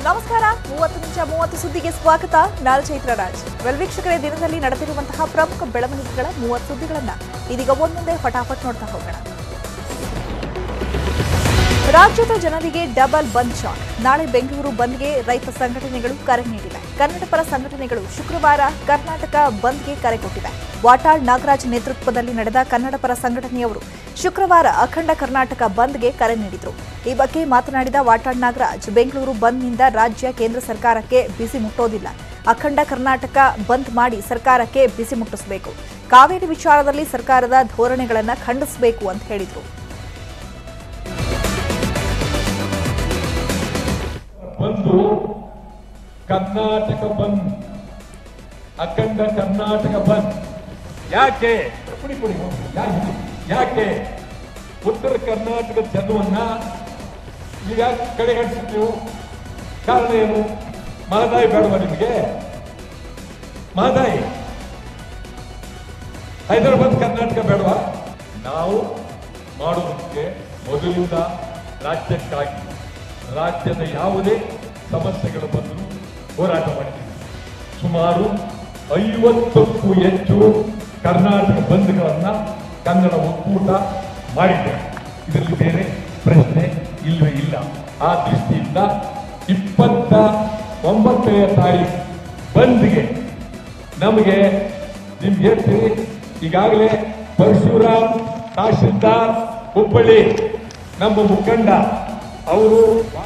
ನಮಸ್ಕಾರ ಮೂವತ್ತು ನಿಮಿಷ ಮೂವತ್ತು ಸುದ್ದಿಗೆ ಸ್ವಾಗತ ನಾನು ಚೈತ್ರ ರಾಜ್ ವೆಲ್ ವೀಕ್ಷಕರೇ ದಿನದಲ್ಲಿ ನಡೆದಿರುವಂತಹ ಪ್ರಮುಖ ಬೆಳವಣಿಗೆಗಳ ಮೂವತ್ತು ಸುದ್ದಿಗಳನ್ನ ಇದೀಗ ಒಂದೊಂದೇ ಫಟಾಫಟ್ ನೋಡ್ತಾ ಹೋಗೋಣ ರಾಜ್ಯದ ಜನರಿಗೆ ಡಬಲ್ ಬಂದ್ ಶಾಕ್ ನಾಳೆ ಬೆಂಗಳೂರು ಬಂದ್ಗೆ ರೈತ ಸಂಘಟನೆಗಳು ಕರೆ ನೀಡಿವೆ ಕನ್ನಡ ಪರ ಸಂಘಟನೆಗಳು ಶುಕ್ರವಾರ ಕರ್ನಾಟಕ ಬಂದ್ಗೆ ಕರೆ ಕೊಟ್ಟಿವೆ ವಾಟಾಳ್ ನಾಗರಾಜ್ ನೇತೃತ್ವದಲ್ಲಿ ನಡೆದ ಕನ್ನಡ ಪರ ಸಂಘಟನೆಯವರು ಶುಕ್ರವಾರ ಅಖಂಡ ಕರ್ನಾಟಕ ಬಂದ್ಗೆ ಕರೆ ನೀಡಿದರು ಈ ಬಗ್ಗೆ ಮಾತನಾಡಿದ ವಾಟಾಳ್ ನಾಗರಾಜ್ ಬೆಂಗಳೂರು ಬಂದ್ನಿಂದ ರಾಜ್ಯ ಕೇಂದ್ರ ಸರ್ಕಾರಕ್ಕೆ ಬಿಸಿ ಮುಟ್ಟೋದಿಲ್ಲ ಅಖಂಡ ಕರ್ನಾಟಕ ಬಂದ್ ಮಾಡಿ ಸರ್ಕಾರಕ್ಕೆ ಬಿಸಿ ಮುಟ್ಟಿಸಬೇಕು ಕಾವೇರಿ ವಿಚಾರದಲ್ಲಿ ಸರ್ಕಾರದ ಧೋರಣೆಗಳನ್ನು ಖಂಡಿಸಬೇಕು ಅಂತ ಹೇಳಿದರು ಬಂದು ಕರ್ನಾಟಕ ಬಂದ್ ಅಖಂಡ ಕರ್ನಾಟಕ ಬಂದ್ ಯಾಕೆ ಪುಡಿ ಪುಡಿ ಯಾಕೆ ಯಾಕೆ ಉತ್ತರ ಕರ್ನಾಟಕದ ಜನವನ್ನ ನೀವು ಯಾಕೆ ಕಡೆಗಣಿಸಿದ್ರು ಕಾರಣ ಏನು ಮಹದಾಯಿ ಬೇಡವಾ ನಿಮಗೆ ಮಹದಾಯಿ ಹೈದರಾಬಾದ್ ಕರ್ನಾಟಕ ಬೇಡವಾ ನಾವು ಮಾಡುವುದಕ್ಕೆ ಮೊದಲಿಂದ ರಾಜ್ಯಕ್ಕಾಗಿ ರಾಜ್ಯದ ಯಾವುದೇ ಸಮಸ್ಯೆಗಳು ಬಂದರೂ ಹೋರಾಟ ಮಾಡಿದ್ದೀವಿ ಸುಮಾರು ಐವತ್ತಕ್ಕೂ ಹೆಚ್ಚು ಕರ್ನಾಟಕ ಬಂದ್ಗಳನ್ನ ಕನ್ನಡ ಒಕ್ಕೂಟ ಮಾಡಿದ್ದೇವೆ ಇದರಲ್ಲಿ ಬೇರೆ ಪ್ರಶ್ನೆ ಇಲ್ಲವೇ ಇಲ್ಲ ಆ ದೃಷ್ಟಿಯಿಂದ ಇಪ್ಪತ್ತ ಒಂಬತ್ತನೇ ತಾರೀಕು ಬಂದ್ಗೆ ನಮಗೆ ನಿಮ್ಗೆ ಹೇಳ್ತೀವಿ ಈಗಾಗಲೇ ಪರಶುರಾಮ್ ತಹಶೀಲ್ದಾರ್ ಹುಬ್ಬಳ್ಳಿ ನಮ್ಮ ಮುಖಂಡ ಅವರು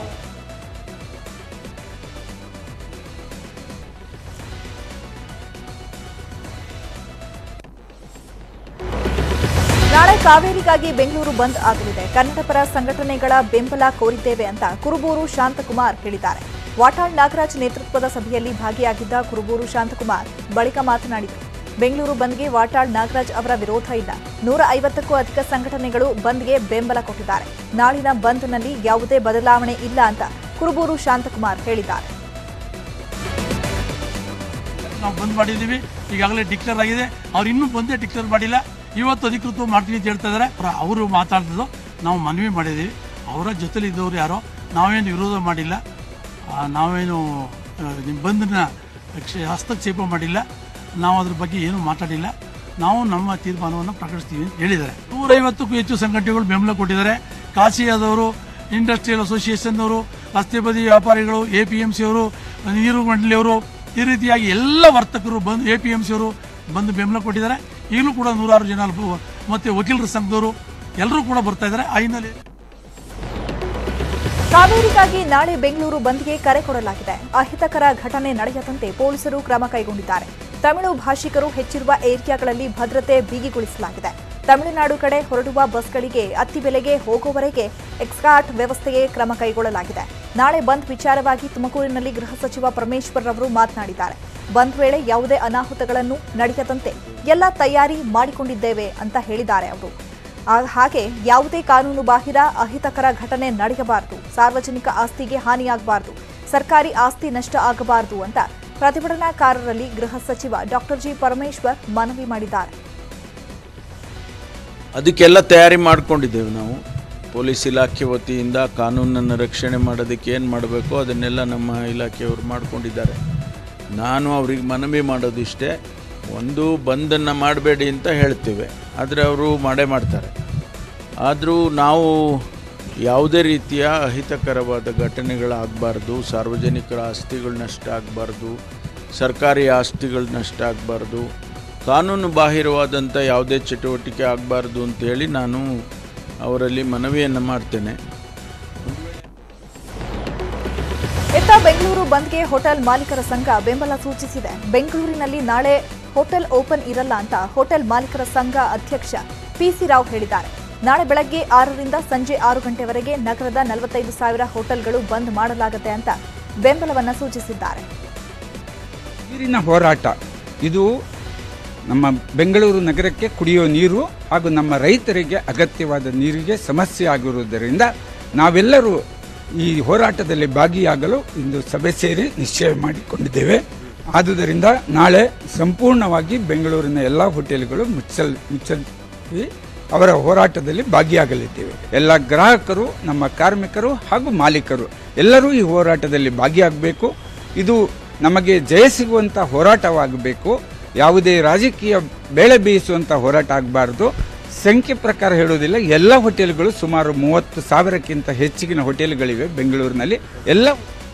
ನಾಳೆ ಕಾವೇರಿಗಾಗಿ ಬೆಂಗಳೂರು ಬಂದ್ ಆಗಲಿದೆ ಕನ್ನಡ ಪರ ಸಂಘಟನೆಗಳ ಬೆಂಬಲ ಕೋರಿದ್ದೇವೆ ಅಂತ ಕುರುಬೂರು ಶಾಂತಕುಮಾರ್ ಹೇಳಿದ್ದಾರೆ ವಾಟಾಳ್ ನಾಗರಾಜ್ ನೇತೃತ್ವದ ಸಭೆಯಲ್ಲಿ ಭಾಗಿಯಾಗಿದ್ದ ಕುರುಬೂರು ಶಾಂತಕುಮಾರ್ ಬಳಿಕ ಮಾತನಾಡಿದರು ಬೆಂಗಳೂರು ಬಂದ್ಗೆ ವಾಟಾಳ್ ನಾಗರಾಜ್ ಅವರ ವಿರೋಧ ಇಲ್ಲ ನೂರ ಐವತ್ತಕ್ಕೂ ಅಧಿಕ ಸಂಘಟನೆಗಳು ಬಂದ್ಗೆ ಬೆಂಬಲ ಕೊಟ್ಟಿದ್ದಾರೆ ನಾಳಿನ ಬಂದ್ನಲ್ಲಿ ಯಾವುದೇ ಬದಲಾವಣೆ ಇಲ್ಲ ಅಂತ ಕುರುಬೂರು ಶಾಂತಕುಮಾರ್ ಹೇಳಿದ್ದಾರೆ ನಾವು ಬಂದ್ ಮಾಡಿದ್ದೀವಿ ಈಗಾಗಲೇ ಡಿಕ್ಲೇರ್ ಆಗಿದೆ ಅವ್ರು ಇನ್ನೂ ಬಂದೇ ಡಿಕ್ಲೇರ್ ಮಾಡಿಲ್ಲ ಇವತ್ತು ಅಧಿಕೃತ ಮಾಡ್ತೀವಿ ಅಂತ ಹೇಳ್ತಾ ಇದ್ದಾರೆ ಅವರು ಮಾತಾಡ್ತಿದ್ದು ನಾವು ಮನವಿ ಮಾಡಿದ್ದೀವಿ ಅವರ ಜೊತೆಲಿ ಇದ್ದವ್ರು ಯಾರೋ ನಾವೇನು ವಿರೋಧ ಮಾಡಿಲ್ಲ ಆ, ನಾವೇನು ಆ, ನಿಮ್ಮ ಬಂದನ್ನ ಕ್ಷ- ಹಸ್ತಕ್ಷೇಪ ಮಾಡಿಲ್ಲ ನಾವು ಅದ್ರ ಬಗ್ಗೆ ಏನು ಮಾತಾಡಿಲ್ಲ ನಾವು ನಮ್ಮ ತೀರ್ಮಾನವನ್ನು ಪ್ರಕಟಿಸ್ತೀವಿ ಅಂತ ಹೇಳಿದ್ದಾರೆ ನೂರೈವತ್ತಕ್ಕೂ ಹೆಚ್ಚು ಸಂಘಟನೆಗಳು ಬೆಂಬಲ ಕೊಟ್ಟಿದ್ದಾರೆ ಕಾಸಿಯಾದವರು ಇಂಡಸ್ಟ್ರಿಯಲ್ ಅಸೋಸಿಯೇಷನ್ನವರು ರಸ್ತೆ ಬದಿ ವ್ಯಾಪಾರಿಗಳು ಎ ಪಿ ಎಂ ಸಿ ಅವರು ನೀರು ಮಂಡಳಿಯವರು ಈ ರೀತಿಯಾಗಿ ಎಲ್ಲ ವರ್ತಕರು ಬಂದು ಎ ಪಿ ಎಂ ಸಿ ಅವರು ಬಂದು ಬೆಂಬಲ ಕೊಟ್ಟಿದ್ದಾರೆ ಈಗಲೂ ಕೂಡ ನೂರಾರು ಜನ ಅಲ್ಪ- ಮತ್ತೆ ವಕೀಲರ ಸಂಘದವರು ಎಲ್ಲರೂ ಕೂಡ ಬರ್ತಾ ಇದ್ದಾರೆ ಆ ಹಿನ್ನೆಲೆ ಕಾವೇರಿಗಾಗಿ ನಾಳೆ ಬೆಂಗಳೂರು ಬಂದ್ಗೆ ಕರೆ ಕೊಡಲಾಗಿದೆ ಅಹಿತಕರ ಘಟನೆ ನಡೆಯದಂತೆ ಪೊಲೀಸರು ಕ್ರಮ ಕೈಗೊಂಡಿದ್ದಾರೆ ತಮಿಳು ಭಾಷಿಕರು ಹೆಚ್ಚಿರುವ ಏರಿಯಾಗಳಲ್ಲಿ ಭದ್ರತೆ ಬಿಗಿಗೊಳಿಸಲಾಗಿದೆ ತಮಿಳುನಾಡು ಕಡೆ ಹೊರಡುವ ಬಸ್ಗಳಿಗೆ ಅತ್ತಿ ಬೆಲೆಗೆ ಹೋಗುವವರೆಗೆ ಎಕ್ಸ್ಕಾಟ್ ವ್ಯವಸ್ಥೆಗೆ ಕ್ರಮ ಕೈಗೊಳ್ಳಲಾಗಿದೆ ನಾಳೆ ಬಂದ್ ವಿಚಾರವಾಗಿ ತುಮಕೂರಿನಲ್ಲಿ ಗೃಹ ಸಚಿವ ಪರಮೇಶ್ವರ್ ಅವರು ಮಾತನಾಡಿದ್ದಾರೆ ಬಂದ್ ವೇಳೆ ಯಾವುದೇ ಅನಾಹುತಗಳನ್ನು ನಡೆಯದಂತೆ ಎಲ್ಲ ತಯಾರಿ ಮಾಡಿಕೊಂಡಿದ್ದೇವೆ ಅಂತ ಹೇಳಿದ್ದಾರೆ ಅವರು ಆ- ಹಾಗೆ ಯಾವುದೇ ಕಾನೂನು ಬಾಹಿರ ಅಹಿತಕರ ಘಟನೆ ನಡೆಯಬಾರದು ಸಾರ್ವಜನಿಕ ಆಸ್ತಿಗೆ ಹಾನಿಯಾಗಬಾರದು ಸರ್ಕಾರಿ ಆಸ್ತಿ ನಷ್ಟ ಆಗಬಾರದು ಅಂತ ಪ್ರತಿಭಟನಾಕಾರರಲ್ಲಿ ಗೃಹ ಸಚಿವ ಡಾಕ್ಟರ್ ಜಿ ಪರಮೇಶ್ವರ್ ಮನವಿ ಮಾಡಿದ್ದಾರೆ ಅದಕ್ಕೆಲ್ಲ ತಯಾರಿ ಮಾಡ್ಕೊಂಡಿದ್ದೇವೆ ನಾವು ಪೊಲೀಸ್ ಇಲಾಖೆ ವತಿಯಿಂದ ಕಾನೂನನ್ನು ರಕ್ಷಣೆ ಮಾಡೋದಕ್ಕೆ ಏನು ಮಾಡಬೇಕು ಅದನ್ನೆಲ್ಲ ನಮ್ಮ ಇಲಾಖೆಯವರು ಮಾಡ್ಕೊಂಡಿದ್ದಾರೆ ನಾನು ಅವ್ರಿಗೆ ಮನವಿ ಮಾಡೋದಿಷ್ಟೇ ಒಂದು ಬಂದನ್ನು ಮಾಡಬೇಡಿ ಅಂತ ಹೇಳ್ತೇವೆ ಆದರೆ ಅವರು ಮಾಡೇ ಮಾಡ್ತಾರೆ ಆದರೂ ನಾವು ಯಾವುದೇ ರೀತಿಯ ಅಹಿತಕರವಾದ ಘಟನೆಗಳಾಗಬಾರ್ದು ಸಾರ್ವಜನಿಕರ ಆಸ್ತಿಗಳು ನಷ್ಟ ಆಗಬಾರ್ದು ಸರ್ಕಾರಿ ಆಸ್ತಿಗಳು ನಷ್ಟ ಆಗಬಾರ್ದು ಕಾನೂನು ಬಾಹಿರವಾದಂಥ ಯಾವುದೇ ಚಟುವಟಿಕೆ ಆಗಬಾರ್ದು ಅಂತೇಳಿ ನಾನು ಅವರಲ್ಲಿ ಮನವಿಯನ್ನು ಮಾಡ್ತೇನೆ ಇತ್ತ ಬೆಂಗಳೂರು ಬಂದ್ಗೆ ಹೋಟೆಲ್ ಮಾಲೀಕರ ಸಂಘ ಬೆಂಬಲ ಸೂಚಿಸಿದೆ ಬೆಂಗಳೂರಿನಲ್ಲಿ ನಾಳೆ ಹೋಟೆಲ್ ಓಪನ್ ಇರಲ್ಲ ಅಂತ ಹೋಟೆಲ್ ಮಾಲೀಕರ ಸಂಘ ಅಧ್ಯಕ್ಷ ಪಿಸಿ ರಾವ್ ಹೇಳಿದ್ದಾರೆ ನಾಳೆ ಬೆಳಗ್ಗೆ ಆರರಿಂದ ಸಂಜೆ ಆರು ಗಂಟೆವರೆಗೆ ನಗರದ ನಲವತ್ತೈದು ಸಾವಿರ ಹೋಟೆಲ್ಗಳು ಬಂದ್ ಮಾಡಲಾಗುತ್ತೆ ಅಂತ ಬೆಂಬಲವನ್ನ ಸೂಚಿಸಿದ್ದಾರೆ ನೀರಿನ ಹೋರಾಟ ಇದು ನಮ್ಮ ಬೆಂಗಳೂರು ನಗರಕ್ಕೆ ಕುಡಿಯೋ ನೀರು ಹಾಗೂ ನಮ್ಮ ರೈತರಿಗೆ ಅಗತ್ಯವಾದ ನೀರಿಗೆ ಸಮಸ್ಯೆ ಆಗಿರುವುದರಿಂದ ನಾವೆಲ್ಲರೂ ಈ ಹೋರಾಟದಲ್ಲಿ ಭಾಗಿಯಾಗಲು ಇಂದು ಸಭೆ ಸೇರಿ ನಿಶ್ಚಯ ಮಾಡಿಕೊಂಡಿದ್ದೇವೆ ಆದುದರಿಂದ ನಾಳೆ ಸಂಪೂರ್ಣವಾಗಿ ಬೆಂಗಳೂರಿನ ಎಲ್ಲ ಹೋಟೆಲ್ಗಳು ಮುಚ್ಚಲ್ ಮುಚ್ಚಿ ಅವರ ಹೋರಾಟದಲ್ಲಿ ಭಾಗಿಯಾಗಲಿದ್ದೇವೆ ಎಲ್ಲ ಗ್ರಾಹಕರು ನಮ್ಮ ಕಾರ್ಮಿಕರು ಹಾಗೂ ಮಾಲೀಕರು ಎಲ್ಲರೂ ಈ ಹೋರಾಟದಲ್ಲಿ ಭಾಗಿಯಾಗಬೇಕು ಇದು ನಮಗೆ ಜಯ ಸಿಗುವಂಥ ಹೋರಾಟವಾಗಬೇಕು ಯಾವುದೇ ರಾಜಕೀಯ ಬೇಳೆ ಬೇಯಿಸುವಂಥ ಹೋರಾಟ ಆಗಬಾರ್ದು ಸಂಖ್ಯೆ ಪ್ರಕಾರ ಹೇಳೋದಿಲ್ಲ ಎಲ್ಲ ಹೋಟೆಲ್ಗಳು ಸುಮಾರು ಮೂವತ್ತು ಸಾವಿರಕ್ಕಿಂತ ಹೆಚ್ಚಿಗಿನ ಹೋಟೆಲ್ಗಳಿವೆ ಬೆಂಗಳೂರಿನಲ್ಲಿ ಎಲ್ಲ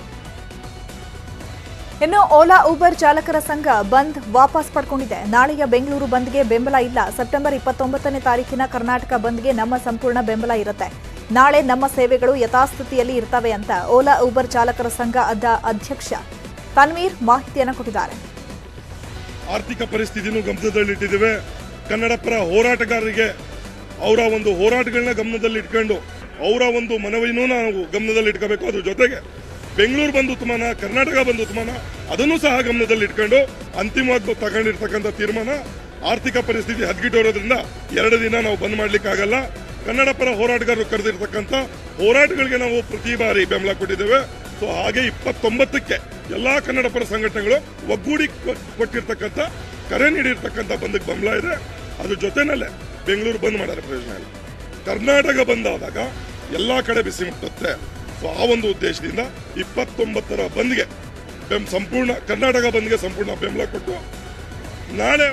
ಇನ್ನು ಓಲಾ ಊಬರ್ ಚಾಲಕರ ಸಂಘ ಬಂದ್ ವಾಪಸ್ ಪಡ್ಕೊಂಡಿದೆ ನಾಳೆಯ ಬೆಂಗಳೂರು ಬಂದ್ಗೆ ಬೆಂಬಲ ಇಲ್ಲ ಸೆಪ್ಟೆಂಬರ್ ಇಪ್ಪತ್ತೊಂಬತ್ತನೇ ತಾರೀಕಿನ ಕರ್ನಾಟಕ ಬಂದ್ಗೆ ನಮ್ಮ ಸಂಪೂರ್ಣ ಬೆಂಬಲ ಇರುತ್ತೆ ನಾಳೆ ನಮ್ಮ ಸೇವೆಗಳು ಯಥಾಸ್ಥಿತಿಯಲ್ಲಿ ಇರ್ತವೆ ಅಂತ ಓಲಾ ಊಬರ್ ಚಾಲಕರ ಸಂಘ ಅದ ಅಧ್ಯಕ್ಷ ತನ್ವೀರ್ ಮಾಹಿತಿಯನ್ನು ಕೊಟ್ಟಿದ್ದಾರೆ ಆರ್ಥಿಕ ಪರಿಸ್ಥಿತಿನೂ ಗಮನದಲ್ಲಿಟ್ಟಿದ್ದೇವೆ ಕನ್ನಡ ಪರ ಹೋರಾಟಗಾರರಿಗೆ ಅವರ ಒಂದು ಹೋರಾಟಗಳನ್ನ ಗಮನದಲ್ಲಿ ಇಟ್ಕೊಂಡು ಅವರ ಒಂದು ಮನವಿನೂ ನಾವು ಗಮನದಲ್ಲಿ ಇಟ್ಕೋಬೇಕು ಅದ್ರ ಜೊತೆಗೆ ಬೆಂಗಳೂರು ಬಂದು ಉತ್ಮಾನ ಕರ್ನಾಟಕ ಬಂದು ಉತ್ಮಾನ ಅದನ್ನು ಸಹ ಗಮನದಲ್ಲಿ ಇಟ್ಕೊಂಡು ಅಂತಿಮವಾಗಿ ತಗೊಂಡಿರ್ತಕ್ಕಂಥ ತೀರ್ಮಾನ ಆರ್ಥಿಕ ಪರಿಸ್ಥಿತಿ ಹದಗೆಟ್ಟಿರೋದ್ರಿಂದ ಎರಡು ದಿನ ನಾವು ಬಂದ್ ಮಾಡ್ಲಿಕ್ಕಾಗಲ್ಲ ಕನ್ನಡ ಪರ ಹೋರಾಟಗಾರರು ಕರೆದಿರ್ತಕ್ಕಂಥ ಹೋರಾಟಗಳಿಗೆ ನಾವು ಪ್ರತಿ ಬಾರಿ ಬೆಂಬಲ ಕೊಟ್ಟಿದ್ದೇವೆ ಸೊ ಹಾಗೆ ಇಪ್ಪತ್ತೊಂಬತ್ತಕ್ಕೆ ಎಲ್ಲಾ ಕನ್ನಡ ಪರ ಸಂಘಟನೆಗಳು ಒಗ್ಗೂಡಿ ಕೊ- ಕೊಟ್ಟಿರ್ತಕ್ಕಂಥ ಕರೆ ನೀಡಿರ್ತಕ್ಕಂಥ ಬಂದಕ್ಕೆ ಬೆಂಬಲ ಇದೆ ಅದ್ರ ಜೊತೆನಲ್ಲೇ ಬೆಂಗಳೂರು ಬಂದ್ ಮಾಡಾರೆ ಪ್ರಯೋಜನ ಇಲ್ಲ ಕರ್ನಾಟಕ ಬಂದಾದಾಗ ಎಲ್ಲಾ ಕಡೆ ಬಿಸಿ ಮುಟ್ಟುತ್ತೆ ಸೊ ಆ ಒಂದು ಉದ್ದೇಶದಿಂದ ಇಪ್ಪತ್ತೊಂಬತ್ತರ ಬಂದ್ಗೆ ಬೆಂ- ಸಂಪೂರ್ಣ ಕರ್ನಾಟಕ ಬಂದ್ಗೆ ಸಂಪೂರ್ಣ ಬೆಂಬಲ ಕೊಟ್ಟು ನಾಳೆ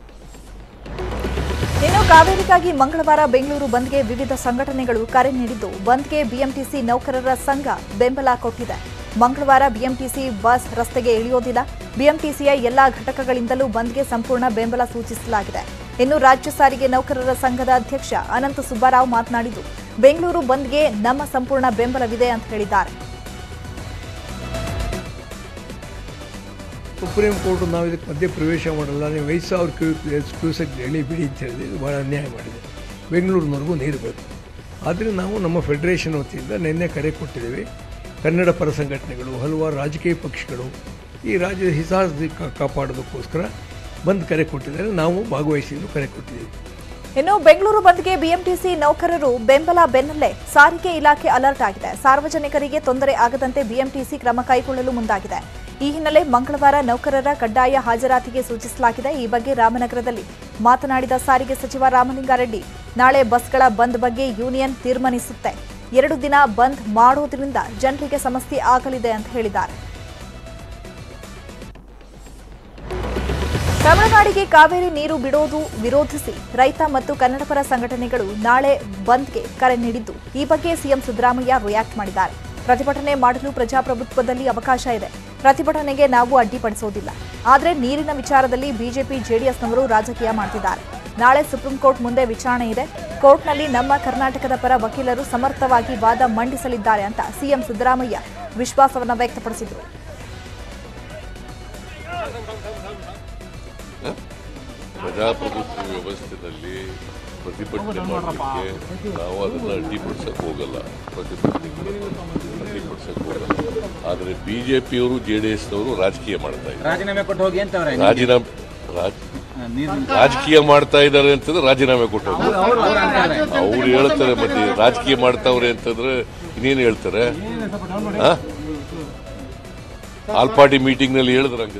ಇನ್ನು ಕಾವೇರಿಗಾಗಿ ಮಂಗಳವಾರ ಬೆಂಗಳೂರು ಬಂದ್ಗೆ ವಿವಿಧ ಸಂಘಟನೆಗಳು ಕರೆ ನೀಡಿದ್ದು ಬಂದ್ಗೆ ಬಿಎಂಟಿಸಿ ನೌಕರರ ಸಂಘ ಬೆಂಬಲ ಕೊಟ್ಟಿದೆ ಮಂಗಳವಾರ ಬಿಎಂಟಿಸಿ ಬಸ್ ರಸ್ತೆಗೆ ಇಳಿಯೋದಿಲ್ಲ ಬಿಎಂಟಿಸಿಯ ಎಲ್ಲಾ ಘಟಕಗಳಿಂದಲೂ ಬಂದ್ಗೆ ಸಂಪೂರ್ಣ ಬೆಂಬಲ ಸೂಚಿಸಲಾಗಿದೆ ಇನ್ನು ರಾಜ್ಯ ಸಾರಿಗೆ ನೌಕರರ ಸಂಘದ ಅಧ್ಯಕ್ಷ ಅನಂತ ಸುಬ್ಬರಾವ್ ಮಾತನಾಡಿದ್ದು ಬೆಂಗಳೂರು ಬಂದ್ಗೆ ನಮ್ಮ ಸಂಪೂರ್ಣ ಬೆಂಬಲವಿದೆ ಅಂತ ಹೇಳಿದ್ದಾರೆ ಸುಪ್ರೀಂ ಕೋರ್ಟ್ ನಾವು ಇದಕ್ಕೆ ಮಧ್ಯೆ ಪ್ರವೇಶ ಮಾಡಲ್ಲ ನೀವು ಐದು ಸಾವಿರ ಕ್ಯೂ ಕ್ಯೂಸೆಕ್ ಎಳಿ ಬಿಡಿ ಅಂತ ಹೇಳಿದೆ ಇದು ಭಾಳ ಅನ್ಯಾಯ ಮಾಡಿದೆ ಬೆಂಗಳೂರಿನವರೆಗೂ ನೀರು ಬೇಕು ಆದರೆ ನಾವು ನಮ್ಮ ಫೆಡರೇಷನ್ ವತಿಯಿಂದ ನಿನ್ನೆ ಕರೆ ಕೊಟ್ಟಿದ್ದೇವೆ ಕನ್ನಡ ಪರ ಸಂಘಟನೆಗಳು ಹಲವಾರು ರಾಜಕೀಯ ಪಕ್ಷಗಳು ಈ ರಾಜ್ಯದ ಹಿತಾಸಕ್ತಿ ಕಾ- ಕಾಪಾಡೋದಕ್ಕೋಸ್ಕರ ಬಂದ್ ಕರೆ ಕೊಟ್ಟಿದ್ದಾರೆ ನಾವು ಭಾಗವಹಿಸಲು ಕರೆ ಕೊಟ್ಟಿದ್ದೇವೆ ಇನ್ನು ಬೆಂಗಳೂರು ಬಂದ್ಗೆ ಬಿಎಂಟಿಸಿ ನೌಕರರು ಬೆಂಬಲ ಬೆನ್ನಲ್ಲೇ ಸಾರಿಗೆ ಇಲಾಖೆ ಅಲರ್ಟ್ ಆಗಿದೆ ಸಾರ್ವಜನಿಕರಿಗೆ ತೊಂದರೆ ಆಗದಂತೆ ಬಿಎಂಟಿಸಿ ಕ್ರಮ ಕೈಗೊಳ್ಳಲು ಮುಂದಾಗಿದೆ ಈ ಹಿನ್ನೆಲೆ ಮಂಗಳವಾರ ನೌಕರರ ಕಡ್ಡಾಯ ಹಾಜರಾತಿಗೆ ಸೂಚಿಸಲಾಗಿದೆ ಈ ಬಗ್ಗೆ ರಾಮನಗರದಲ್ಲಿ ಮಾತನಾಡಿದ ಸಾರಿಗೆ ಸಚಿವ ರಾಮಲಿಂಗಾರೆಡ್ಡಿ ನಾಳೆ ಬಸ್ಗಳ ಬಂದ್ ಬಗ್ಗೆ ಯೂನಿಯನ್ ತೀರ್ಮಾನಿಸುತ್ತೆ ಎರಡು ದಿನ ಬಂದ್ ಮಾಡೋದ್ರಿಂದ ಜನರಿಗೆ ಸಮಸ್ಯೆ ಆಗಲಿದೆ ಅಂತ ಹೇಳಿದ್ದಾರೆ ತಮಿಳುನಾಡಿಗೆ ಕಾವೇರಿ ನೀರು ಬಿಡೋದು ವಿರೋಧಿಸಿ ರೈತ ಮತ್ತು ಕನ್ನಡಪರ ಸಂಘಟನೆಗಳು ನಾಳೆ ಬಂದ್ಗೆ ಕರೆ ನೀಡಿದ್ದು ಈ ಬಗ್ಗೆ ಸಿಎಂ ಸಿದ್ದರಾಮಯ್ಯ ರಿಯಾಕ್ಟ್ ಮಾಡಿದ್ದಾರೆ ಪ್ರತಿಭಟನೆ ಮಾಡಲು ಪ್ರಜಾಪ್ರಭುತ್ವದಲ್ಲಿ ಅವಕಾಶ ಇದೆ ಪ್ರತಿಭಟನೆಗೆ ನಾವು ಅಡ್ಡಿಪಡಿಸೋದಿಲ್ಲ ಆದರೆ ನೀರಿನ ವಿಚಾರದಲ್ಲಿ ಬಿಜೆಪಿ ಜೆಡಿಎಸ್ನವರು ರಾಜಕೀಯ ಮಾಡ್ತಿದ್ದಾರೆ ನಾಳೆ ಸುಪ್ರೀಂ ಕೋರ್ಟ್ ಮುಂದೆ ವಿಚಾರಣೆ ಇದೆ ಕೋರ್ಟ್ನಲ್ಲಿ ನಮ್ಮ ಕರ್ನಾಟಕದ ಪರ ವಕೀಲರು ಸಮರ್ಥವಾಗಿ ವಾದ ಮಂಡಿಸಲಿದ್ದಾರೆ ಅಂತ ಸಿಎಂ ಸಿದ್ದರಾಮಯ್ಯ ವಿಶ್ವಾಸವನ್ನ ವ್ಯಕ್ತಪಡಿಸಿದರು ಪ್ರಜಾಪ್ರಭುತ್ವ ವ್ಯವಸ್ಥೆಯಲ್ಲಿ ಪ್ರತಿಭಟನೆ ಮಾಡಲಿಕ್ಕೆ ನಾವು ಅದನ್ನು ಅಡ್ಡಿಪಡಿಸಕ್ಕೆ ಹೋಗಲ್ಲ ಪ್ರತಿಭಟನೆ ಅಡ್ಡಿಪಡಿಸಕ್ಕೆ ಹೋಗಲ್ಲ ಆದರೆ ಬಿ ಜೆ ಪಿಯವರು ಜೆ ಡಿ ಎಸ್ನವರು ರಾಜಕೀಯ ಮಾಡ್ತಾ ಇದ್ದಾರೆ ರಾಜೀನಾಮೆ ಕೊಟ್ಟು ಹೋಗಿ ಅಂತವ್ರೆ ರಾಜೀನಾಮೆ ರಾಜ್- ರಾಜಕೀಯ ಮಾಡ್ತಾ ಇದ್ದಾರೆ ಅಂತಂದ್ರೆ ರಾಜೀನಾಮೆ ಕೊಟ್ಟು ಹೋಗ್ತಾರೆ. ಅವ್ರು ಹೇಳ್ತಾರೆ ಮತ್ತೆ ರಾಜಕೀಯ ಮಾಡ್ತಾವ್ರೆ ಅಂತಂದ್ರೆ ಇನ್ನೇನು ಹೇಳ್ತಾರೆ ಆ? ಆಲ್ ಪಾರ್ಟಿ ಮೀಟಿಂಗ್ನಲ್ಲಿ ಹೇಳಿದ್ರೆ ಹಂಗೆ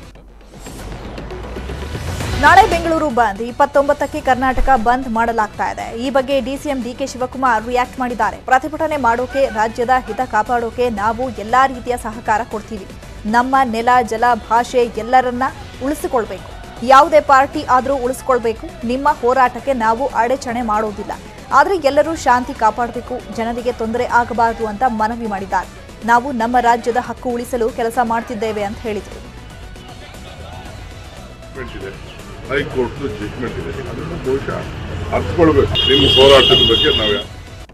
ನಾಳೆ ಬೆಂಗಳೂರು ಬಂದ್ ಇಪ್ಪತ್ತೊಂಬತ್ತಕ್ಕೆ ಕರ್ನಾಟಕ ಬಂದ್ ಮಾಡಲಾಗ್ತಾ ಇದೆ ಈ ಬಗ್ಗೆ ಡಿಸಿಎಂ ಡಿಕೆ ಶಿವಕುಮಾರ್ ರಿಯಾಕ್ಟ್ ಮಾಡಿದ್ದಾರೆ ಪ್ರತಿಭಟನೆ ಮಾಡೋಕೆ ರಾಜ್ಯದ ಹಿತ ಕಾಪಾಡೋಕೆ ನಾವು ಎಲ್ಲಾ ರೀತಿಯ ಸಹಕಾರ ಕೊಡ್ತೀವಿ ನಮ್ಮ ನೆಲ ಜಲ ಭಾಷೆ ಎಲ್ಲರನ್ನ ಉಳಿಸಿಕೊಳ್ಬೇಕು ಯಾವುದೇ ಪಾರ್ಟಿ ಆದರೂ ಉಳಿಸ್ಕೊಳ್ಬೇಕು ನಿಮ್ಮ ಹೋರಾಟಕ್ಕೆ ನಾವು ಅಡೆಚಣೆ ಮಾಡೋದಿಲ್ಲ ಆದರೆ ಎಲ್ಲರೂ ಶಾಂತಿ ಕಾಪಾಡಬೇಕು ಜನರಿಗೆ ತೊಂದರೆ ಆಗಬಾರದು ಅಂತ ಮನವಿ ಮಾಡಿದ್ದಾರೆ ನಾವು ನಮ್ಮ ರಾಜ್ಯದ ಹಕ್ಕು ಉಳಿಸಲು ಕೆಲಸ ಮಾಡ್ತಿದ್ದೇವೆ ಅಂತ ಹೇಳಿದರು ಜಡ್ಜ್ಮೆಂಟ್ ಇದೆ ಹೈಕೋರ್ಟ್ ಜಡ್ಜ್ಮೆಂಟ್ ಇದೆ ಅದನ್ನು ಬಹುಶಃ ಅರ್ಥಕೊಳ್ಬೇಕು ನಿಮ್ಮ ಹೋರಾಟದ ಬಗ್ಗೆ ನಾವು ಯಾ-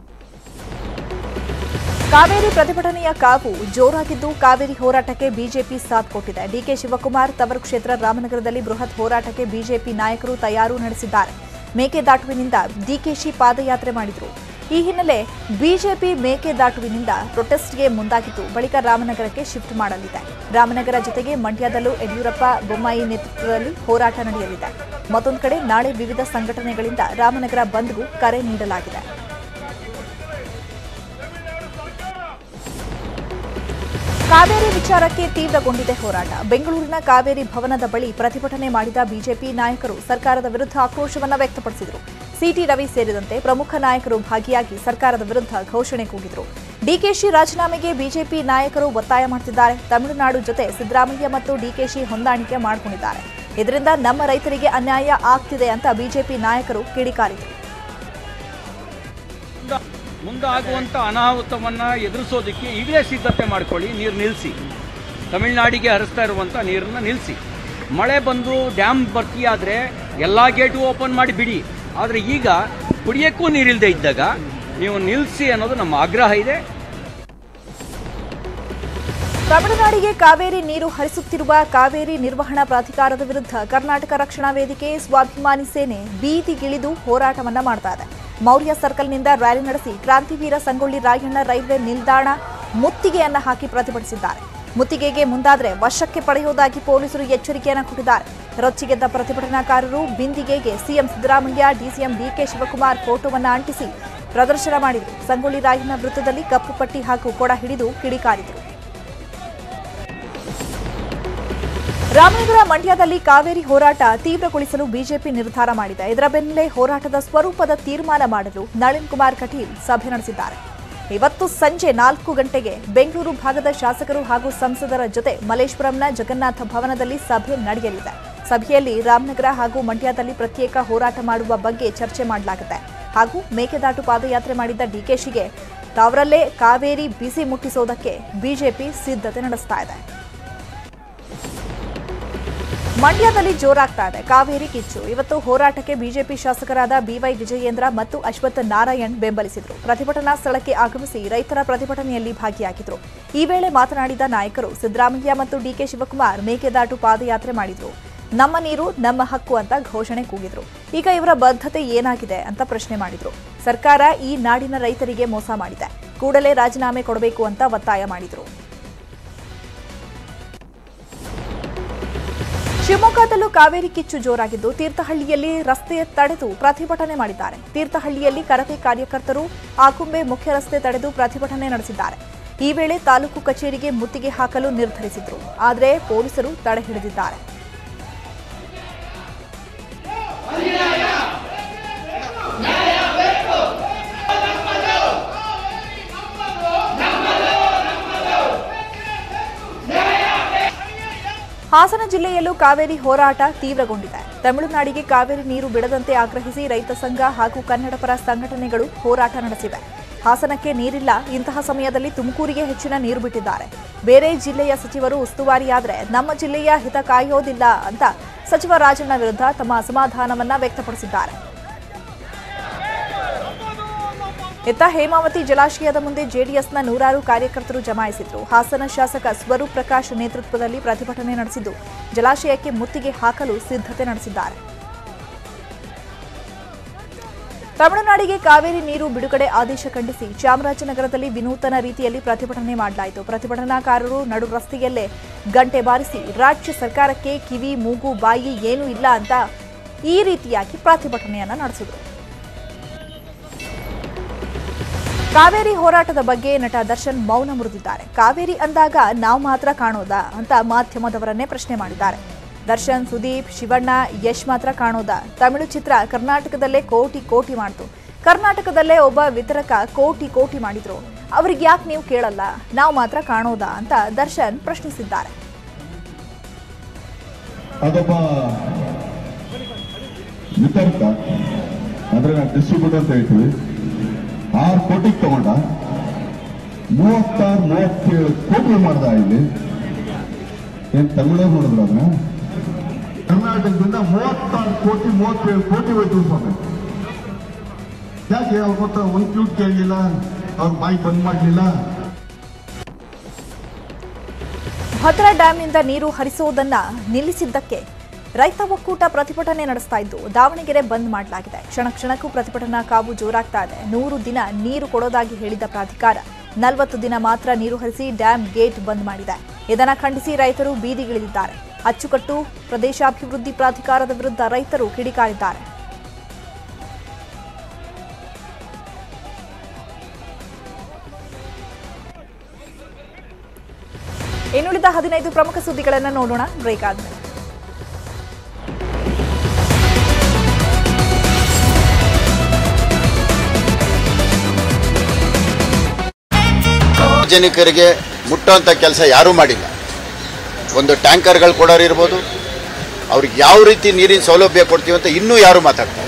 ಕಾವೇರಿ ಪ್ರತಿಭಟನೆಯ ಕಾವು ಜೋರಾಗಿದ್ದು ಕಾವೇರಿ ಹೋರಾಟಕ್ಕೆ ಬಿಜೆಪಿ ಸಾಥ್ ಕೊಟ್ಟಿದೆ ಡಿಕೆ ಶಿವಕುಮಾರ್ ತವರು ಕ್ಷೇತ್ರ ರಾಮನಗರದಲ್ಲಿ ಬೃಹತ್ ಹೋರಾಟಕ್ಕೆ ಬಿಜೆಪಿ ನಾಯಕರು ತಯಾರು ನಡೆಸಿದ್ದಾರೆ ಮೇಕೆದಾಟುವಿನಿಂದ ಡಿಕೆಶಿ ಪಾದಯಾತ್ರೆ ಮಾಡಿದರು ಈ ಹಿನ್ನೆಲೆ ಬಿಜೆಪಿ ಮೇಕೆದಾಟುವಿನಿಂದ ಪ್ರೊಟೆಸ್ಟ್ಗೆ ಮುಂದಾಗಿದ್ದು ಬಳಿಕ ರಾಮನಗರಕ್ಕೆ ಶಿಫ್ಟ್ ಮಾಡಲಿದೆ ರಾಮನಗರ ಜೊತೆಗೆ ಮಂಡ್ಯದಲ್ಲೂ ಯಡಿಯೂರಪ್ಪ ಬೊಮ್ಮಾಯಿ ನೇತೃತ್ವದಲ್ಲಿ ಹೋರಾಟ ನಡೆಯಲಿದೆ ಮತ್ತೊಂದು ಕಡೆ ನಾಳೆ ವಿವಿಧ ಸಂಘಟನೆಗಳಿಂದ ರಾಮನಗರ ಬಂದ್ಗೂ ಕರೆ ನೀಡಲಾಗಿದೆ ಕಾವೇರಿ ವಿಚಾರಕ್ಕೆ ತೀವ್ರಗೊಂಡಿದೆ ಹೋರಾಟ ಬೆಂಗಳೂರಿನ ಕಾವೇರಿ ಭವನದ ಬಳಿ ಪ್ರತಿಭಟನೆ ಮಾಡಿದ ಬಿಜೆಪಿ ನಾಯಕರು ಸರ್ಕಾರದ ವಿರುದ್ಧ ಆಕ್ರೋಶವನ್ನ ವ್ಯಕ್ತಪಡಿಸಿದರು ಸಿಟಿ ರವಿ ಸೇರಿದಂತೆ ಪ್ರಮುಖ ನಾಯಕರು ಭಾಗಿಯಾಗಿ ಸರ್ಕಾರದ ವಿರುದ್ಧ ಘೋಷಣೆ ಕೂಗಿದರು ಡಿಕೆಶಿ ರಾಜೀನಾಮೆಗೆ ಬಿಜೆಪಿ ನಾಯಕರು ಒತ್ತಾಯ ಮಾಡುತ್ತಿದ್ದಾರೆ ತಮಿಳುನಾಡು ಜೊತೆ ಸಿದ್ದರಾಮಯ್ಯ ಮತ್ತು ಡಿಕೆಶಿ ಹೊಂದಾಣಿಕೆ ಮಾಡಿಕೊಂಡಿದ್ದಾರೆ ಇದರಿಂದ ನಮ್ಮ ರೈತರಿಗೆ ಅನ್ಯಾಯ ಆಗ್ತಿದೆ ಅಂತ ಬಿಜೆಪಿ ನಾಯಕರು ಕಿಡಿಕಾರಿದರು ಮುಂದಾಗುವಂಥ ಅನಾಹುತವನ್ನು ಎದುರಿಸೋದಕ್ಕೆ ಈಗಲೇ ಸಿದ್ಧತೆ ಮಾಡ್ಕೊಳ್ಳಿ ನೀರು ನಿಲ್ಲಿಸಿ ತಮಿಳುನಾಡಿಗೆ ಹರಿಸ್ತಾ ಇರುವಂಥ ನೀರನ್ನು ನಿಲ್ಲಿಸಿ ಮಳೆ ಬಂದು ಡ್ಯಾಮ್ ಭರ್ತಿಯಾದರೆ ಎಲ್ಲ ಗೇಟು ಓಪನ್ ಮಾಡಿ ಬಿಡಿ ಆದರೆ ಈಗ ಕುಡಿಯೋಕ್ಕೂ ನೀರಿಲ್ಲದೆ ಇದ್ದಾಗ ನೀವು ನಿಲ್ಲಿಸಿ ಅನ್ನೋದು ನಮ್ಮ ಆಗ್ರಹ ಇದೆ ತಮಿಳುನಾಡಿಗೆ ಕಾವೇರಿ ನೀರು ಹರಿಸುತ್ತಿರುವ ಕಾವೇರಿ ನಿರ್ವಹಣಾ ಪ್ರಾಧಿಕಾರದ ವಿರುದ್ಧ ಕರ್ನಾಟಕ ರಕ್ಷಣಾ ವೇದಿಕೆ ಸ್ವಾಭಿಮಾನಿ ಸೇನೆ ಬೀದಿಗಿಳಿದು ಹೋರಾಟವನ್ನ ಮಾಡ್ತಾ ಇದೆ ಮೌರ್ಯ ಸರ್ಕಲ್ನಿಂದ ರ್ಯಾಲಿ ನಡೆಸಿ ಕ್ರಾಂತಿವೀರ ಸಂಗೊಳ್ಳಿ ರಾಯಣ್ಣ ರೈಲ್ವೆ ನಿಲ್ದಾಣ ಮುತ್ತಿಗೆಯನ್ನ ಹಾಕಿ ಪ್ರತಿಭಟಿಸಿದ್ದಾರೆ ಮುತ್ತಿಗೆಗೆ ಮುಂದಾದ್ರೆ ವಶಕ್ಕೆ ಪಡೆಯುವುದಾಗಿ ಪೊಲೀಸರು ಎಚ್ಚರಿಕೆಯನ್ನ ಕೊಟ್ಟಿದ್ದಾರೆ ರೊಚ್ಚಿಗೆದ್ದ ಪ್ರತಿಭಟನಾಕಾರರು ಬಿಂದಿಗೆಗೆ CM Siddaramaiah DCM DK Shivakumar ಫೋಟೋವನ್ನ ಅಂಟಿಸಿ ಪ್ರದರ್ಶನ ಮಾಡಿದರು ಸಂಗೊಳ್ಳಿ ರಾಯಣ್ಣ ವೃತ್ತದಲ್ಲಿ ಕಪ್ಪು ಪಟ್ಟಿ ಹಾಗೂ ಕೊಡ ಹಿಡಿದು ಕಿಡಿಕಾರಿದರು ರಾಮನಗರ ಮಂಡ್ಯದಲ್ಲಿ ಕಾವೇರಿ ಹೋರಾಟ ತೀವ್ರಗೊಳಿಸಲು ಬಿಜೆಪಿ ನಿರ್ಧಾರ ಮಾಡಿದೆ ಇದರ ಬೆನ್ನಲ್ಲೇ ಹೋರಾಟದ ಸ್ವರೂಪದ ತೀರ್ಮಾನ ಮಾಡಲು ನಳಿನ್ ಕುಮಾರ್ ಕಟೀಲ್ ಸಭೆ ನಡೆಸಿದ್ದಾರೆ ಇವತ್ತು ಸಂಜೆ ನಾಲ್ಕು ಗಂಟೆಗೆ ಬೆಂಗಳೂರು ಭಾಗದ ಶಾಸಕರು ಹಾಗೂ ಸಂಸದರ ಜೊತೆ ಮಲೇಶ್ವರಂನ ಜಗನ್ನಾಥ ಭವನದಲ್ಲಿ ಸಭೆ ನಡೆಯಲಿದೆ ಸಭೆಯಲ್ಲಿ ರಾಮನಗರ ಹಾಗೂ ಮಂಡ್ಯದಲ್ಲಿ ಪ್ರತ್ಯೇಕ ಹೋರಾಟ ಮಾಡುವ ಬಗ್ಗೆ ಚರ್ಚೆ ಮಾಡಲಾಗುತ್ತೆ ಹಾಗೂ ಮೇಕೆದಾಟು ಪಾದಯಾತ್ರೆ ಮಾಡಿದ್ದ ಡಿಕೆಶಿಗೆ ತಾವರಲ್ಲೇ ಕಾವೇರಿ ಬಿಸಿ ಮುಟ್ಟಿಸೋದಕ್ಕೆ ಬಿಜೆಪಿ ಸಿದ್ಧತೆ ನಡೆಸ್ತಾ ಇದೆ ಮಂಡ್ಯದಲ್ಲಿ ಜೋರಾಗ್ತಾ ಇದೆ ಕಾವೇರಿ ಕಿಚ್ಚು ಇವತ್ತು ಹೋರಾಟಕ್ಕೆ ಬಿಜೆಪಿ ಶಾಸಕರಾದ ಬಿವೈ ವಿಜಯೇಂದ್ರ ಮತ್ತು ಅಶ್ವಥ್ ನಾರಾಯಣ್ ಬೆಂಬಲಿಸಿದರು ಪ್ರತಿಭಟನಾ ಸ್ಥಳಕ್ಕೆ ಆಗಮಿಸಿ ರೈತರ ಪ್ರತಿಭಟನೆಯಲ್ಲಿ ಭಾಗಿಯಾಗಿದ್ರು ಈ ವೇಳೆ ಮಾತನಾಡಿದ ನಾಯಕರು ಸಿದ್ದರಾಮಯ್ಯ ಮತ್ತು ಡಿಕೆ ಶಿವಕುಮಾರ್ ಮೇಕೆದಾಟು ಪಾದಯಾತ್ರೆ ಮಾಡಿದ್ರು ನಮ್ಮ ನೀರು ನಮ್ಮ ಹಕ್ಕು ಅಂತ ಘೋಷಣೆ ಕೂಗಿದ್ರು ಈಗ ಇವರ ಬದ್ಧತೆ ಏನಾಗಿದೆ ಅಂತ ಪ್ರಶ್ನೆ ಮಾಡಿದ್ರು ಸರ್ಕಾರ ಈ ನಾಡಿನ ರೈತರಿಗೆ ಮೋಸ ಮಾಡಿದೆ ಕೂಡಲೇ ರಾಜೀನಾಮೆ ಕೊಡಬೇಕು ಅಂತ ಒತ್ತಾಯ ಮಾಡಿದ್ರು ಶಿವಮೊಗ್ಗದಲ್ಲೂ ಕಾವೇರಿ ಕಿಚ್ಚು ಜೋರಾಗಿದ್ದು ತೀರ್ಥಹಳ್ಳಿಯಲ್ಲಿ ರಸ್ತೆ ತಡೆದು ಪ್ರತಿಭಟನೆ ಮಾಡಿದ್ದಾರೆ ತೀರ್ಥಹಳ್ಳಿಯಲ್ಲಿ ಕರವೇ ಕಾರ್ಯಕರ್ತರು ಆಕುಂಬೆ ಮುಖ್ಯ ರಸ್ತೆ ತಡೆದು ಪ್ರತಿಭಟನೆ ನಡೆಸಿದ್ದಾರೆ ಈ ವೇಳೆ ತಾಲೂಕು ಕಚೇರಿಗೆ ಮುತ್ತಿಗೆ ಹಾಕಲು ನಿರ್ಧರಿಸಿದ್ರು ಆದರೆ ಪೊಲೀಸರು ತಡೆ ಹಿಡಿದಿದ್ದಾರೆ ಹಾಸನ ಜಿಲ್ಲೆಯಲ್ಲೂ ಕಾವೇರಿ ಹೋರಾಟ ತೀವ್ರಗೊಂಡಿದೆ ತಮಿಳುನಾಡಿಗೆ ಕಾವೇರಿ ನೀರು ಬಿಡದಂತೆ ಆಗ್ರಹಿಸಿ ರೈತ ಸಂಘ ಹಾಗೂ ಕನ್ನಡಪರ ಸಂಘಟನೆಗಳು ಹೋರಾಟ ನಡೆಸಿವೆ ಹಾಸನಕ್ಕೆ ನೀರಿಲ್ಲ ಇಂತಹ ಸಮಯದಲ್ಲಿ ತುಮಕೂರಿಗೆ ಹೆಚ್ಚಿನ ನೀರು ಬಿಟ್ಟಿದ್ದಾರೆ ಬೇರೆ ಜಿಲ್ಲೆಯ ಸಚಿವರು ಉಸ್ತುವಾರಿಯಾದ್ರೆ ನಮ್ಮ ಜಿಲ್ಲೆಯ ಹಿತ ಕಾಯೋದಿಲ್ಲ ಅಂತ ಸಚಿವ ರಾಜಣ್ಣ ವಿರುದ್ಧ ತಮ್ಮ ಅಸಮಾಧಾನವನ್ನ ವ್ಯಕ್ತಪಡಿಸಿದ್ದಾರೆ ಇತ್ತ ಹೇಮಾವತಿ ಜಲಾಶಯದ ಮುಂದೆ ಜೆಡಿಎಸ್ನ ನೂರಾರು ಕಾರ್ಯಕರ್ತರು ಜಮಾಯಿಸಿದ್ರು ಹಾಸನ ಶಾಸಕ ಸ್ವರೂಪ್ ಪ್ರಕಾಶ್ ನೇತೃತ್ವದಲ್ಲಿ ಪ್ರತಿಭಟನೆ ನಡೆಸಿದ್ದು ಜಲಾಶಯಕ್ಕೆ ಮುತ್ತಿಗೆ ಹಾಕಲು ಸಿದ್ಧತೆ ನಡೆಸಿದ್ದಾರೆ ತಮಿಳುನಾಡಿಗೆ ಕಾವೇರಿ ನೀರು ಬಿಡುಗಡೆ ಆದೇಶ ಖಂಡಿಸಿ ಚಾಮರಾಜನಗರದಲ್ಲಿ ವಿನೂತನ ರೀತಿಯಲ್ಲಿ ಪ್ರತಿಭಟನೆ ಮಾಡಲಾಯಿತು ಪ್ರತಿಭಟನಾಕಾರರು ನಡು ರಸ್ತೆಯಲ್ಲೇ ಗಂಟೆ ಬಾರಿಸಿ ರಾಜ್ಯ ಸರ್ಕಾರಕ್ಕೆ ಕಿವಿ ಮೂಗು ಬಾಯಿ ಏನೂ ಇಲ್ಲ ಅಂತ ಈ ರೀತಿಯಾಗಿ ಪ್ರತಿಭಟನೆಯನ್ನ ನಡೆಸಿದರು ಕಾವೇರಿ ಹೋರಾಟದ ಬಗ್ಗೆ ನಟ ದರ್ಶನ್ ಮೌನ ಮುರಿದಿದ್ದಾರೆ ಕಾವೇರಿ ಅಂದಾಗ ನಾವು ಮಾತ್ರ ಕಾಣೋದಾ ಅಂತ ಮಾಧ್ಯಮದವರನ್ನೇ ಪ್ರಶ್ನೆ ಮಾಡಿದ್ದಾರೆ ದರ್ಶನ್ ಸುದೀಪ್ ಶಿವಣ್ಣ ಯಶ್ ಮಾತ್ರ ಕಾಣೋದಾ ತಮಿಳು ಚಿತ್ರ ಕರ್ನಾಟಕದಲ್ಲೇ ಕೋಟಿ ಕೋಟಿ ಮಾಡ್ತು ಕರ್ನಾಟಕದಲ್ಲೇ ಒಬ್ಬ ವಿತರಕ ಕೋಟಿ ಕೋಟಿ ಮಾಡಿದ್ರು ಅವ್ರಿಗೆ ಯಾಕೆ ನೀವು ಕೇಳಲ್ಲ ನಾವು ಮಾತ್ರ ಕಾಣೋದಾ ಅಂತ ದರ್ಶನ್ ಪ್ರಶ್ನಿಸಿದ್ದಾರೆ ಅದೊಬ್ಬ ವಿತರಕ ಅಂದ್ರೆ ನಾವು ಡಿಸ್ಟ್ರಿಬ್ಯೂಟರ್ ಅಂತ ಹೇಳ್ತೀವಿ ಆರು ಕೋಟಿಗೆ ತಗೊಂಡ ಮೂವತ್ತಾರು ಮೂವತ್ತೇಳು ಕೋಟಿ ಮಾಡ್ದ ಇಲ್ಲಿ ಏನ್ ತಮಿಳವ್ರು ನೋಡಿದ್ರ ಅದನ್ನ ಕರ್ನಾಟಕದಿಂದ ಮೂವತ್ತಾರು ಕೋಟಿ ಮೂವತ್ತೇಳು ಕೋಟಿ ಹೋಯ್ತು ಸ್ವಾಮಿ ಯಾಕೆ ಅವ್ರ ಗೊತ್ತ ಒಂದ್ ಕ್ಯೂಟ್ ಕೇಳಲಿಲ್ಲ ಅವ್ರ ಬಾಯಿ ಬಂದ್ ಮಾಡಲಿಲ್ಲ ಭದ್ರಾ ಡ್ಯಾಂನಿಂದ ನೀರು ಹರಿಸುವುದನ್ನ ನಿಲ್ಲಿಸಿದ್ದಕ್ಕೆ ರೈತ ಒಕ್ಕೂಟ ಪ್ರತಿಭಟನೆ ನಡೆಸ್ತಾ ಇದ್ದು ದಾವಣಗೆರೆ ಬಂದ್ ಮಾಡಲಾಗಿದೆ ಕ್ಷಣ ಕ್ಷಣಕ್ಕೂ ಪ್ರತಿಭಟನಾ ಕಾವು ಜೋರಾಗ್ತಾ ಇದೆ ನೂರು ದಿನ ನೀರು ಕೊಡೋದಾಗಿ ಹೇಳಿದ ಪ್ರಾಧಿಕಾರ ನಲವತ್ತು ದಿನ ಮಾತ್ರ ನೀರು ಹರಿಸಿ ಡ್ಯಾಂ ಗೇಟ್ ಬಂದ್ ಮಾಡಿದೆ ಇದನ್ನ ಖಂಡಿಸಿ ರೈತರು ಬೀದಿಗಿಳಿದಿದ್ದಾರೆ ಅಚ್ಚುಕಟ್ಟು ಪ್ರದೇಶಾಭಿವೃದ್ಧಿ ಪ್ರಾಧಿಕಾರದ ವಿರುದ್ಧ ರೈತರು ಕಿಡಿಕಾರಿದ್ದಾರೆ ಇನ್ನುಳಿದ ಹದಿನೈದು ಪ್ರಮುಖ ಸುದ್ದಿಗಳನ್ನು ನೋಡೋಣ ಬ್ರೇಕ್ ಆದ್ಮೇಲೆ ಸಾರ್ವಜನಿಕರಿಗೆ ಮುಟ್ಟುವಂಥ ಕೆಲಸ ಯಾರೂ ಮಾಡಿಲ್ಲ ಒಂದು ಟ್ಯಾಂಕರ್ಗಳು ಕೊಡೋರು ಇರ್ಬೋದು ಅವ್ರಿಗೆ ಯಾವ ರೀತಿ ನೀರಿನ ಸೌಲಭ್ಯ ಕೊಡ್ತೀವಿ ಅಂತ ಇನ್ನೂ ಯಾರು ಮಾತಾಡ್ತಾರೆ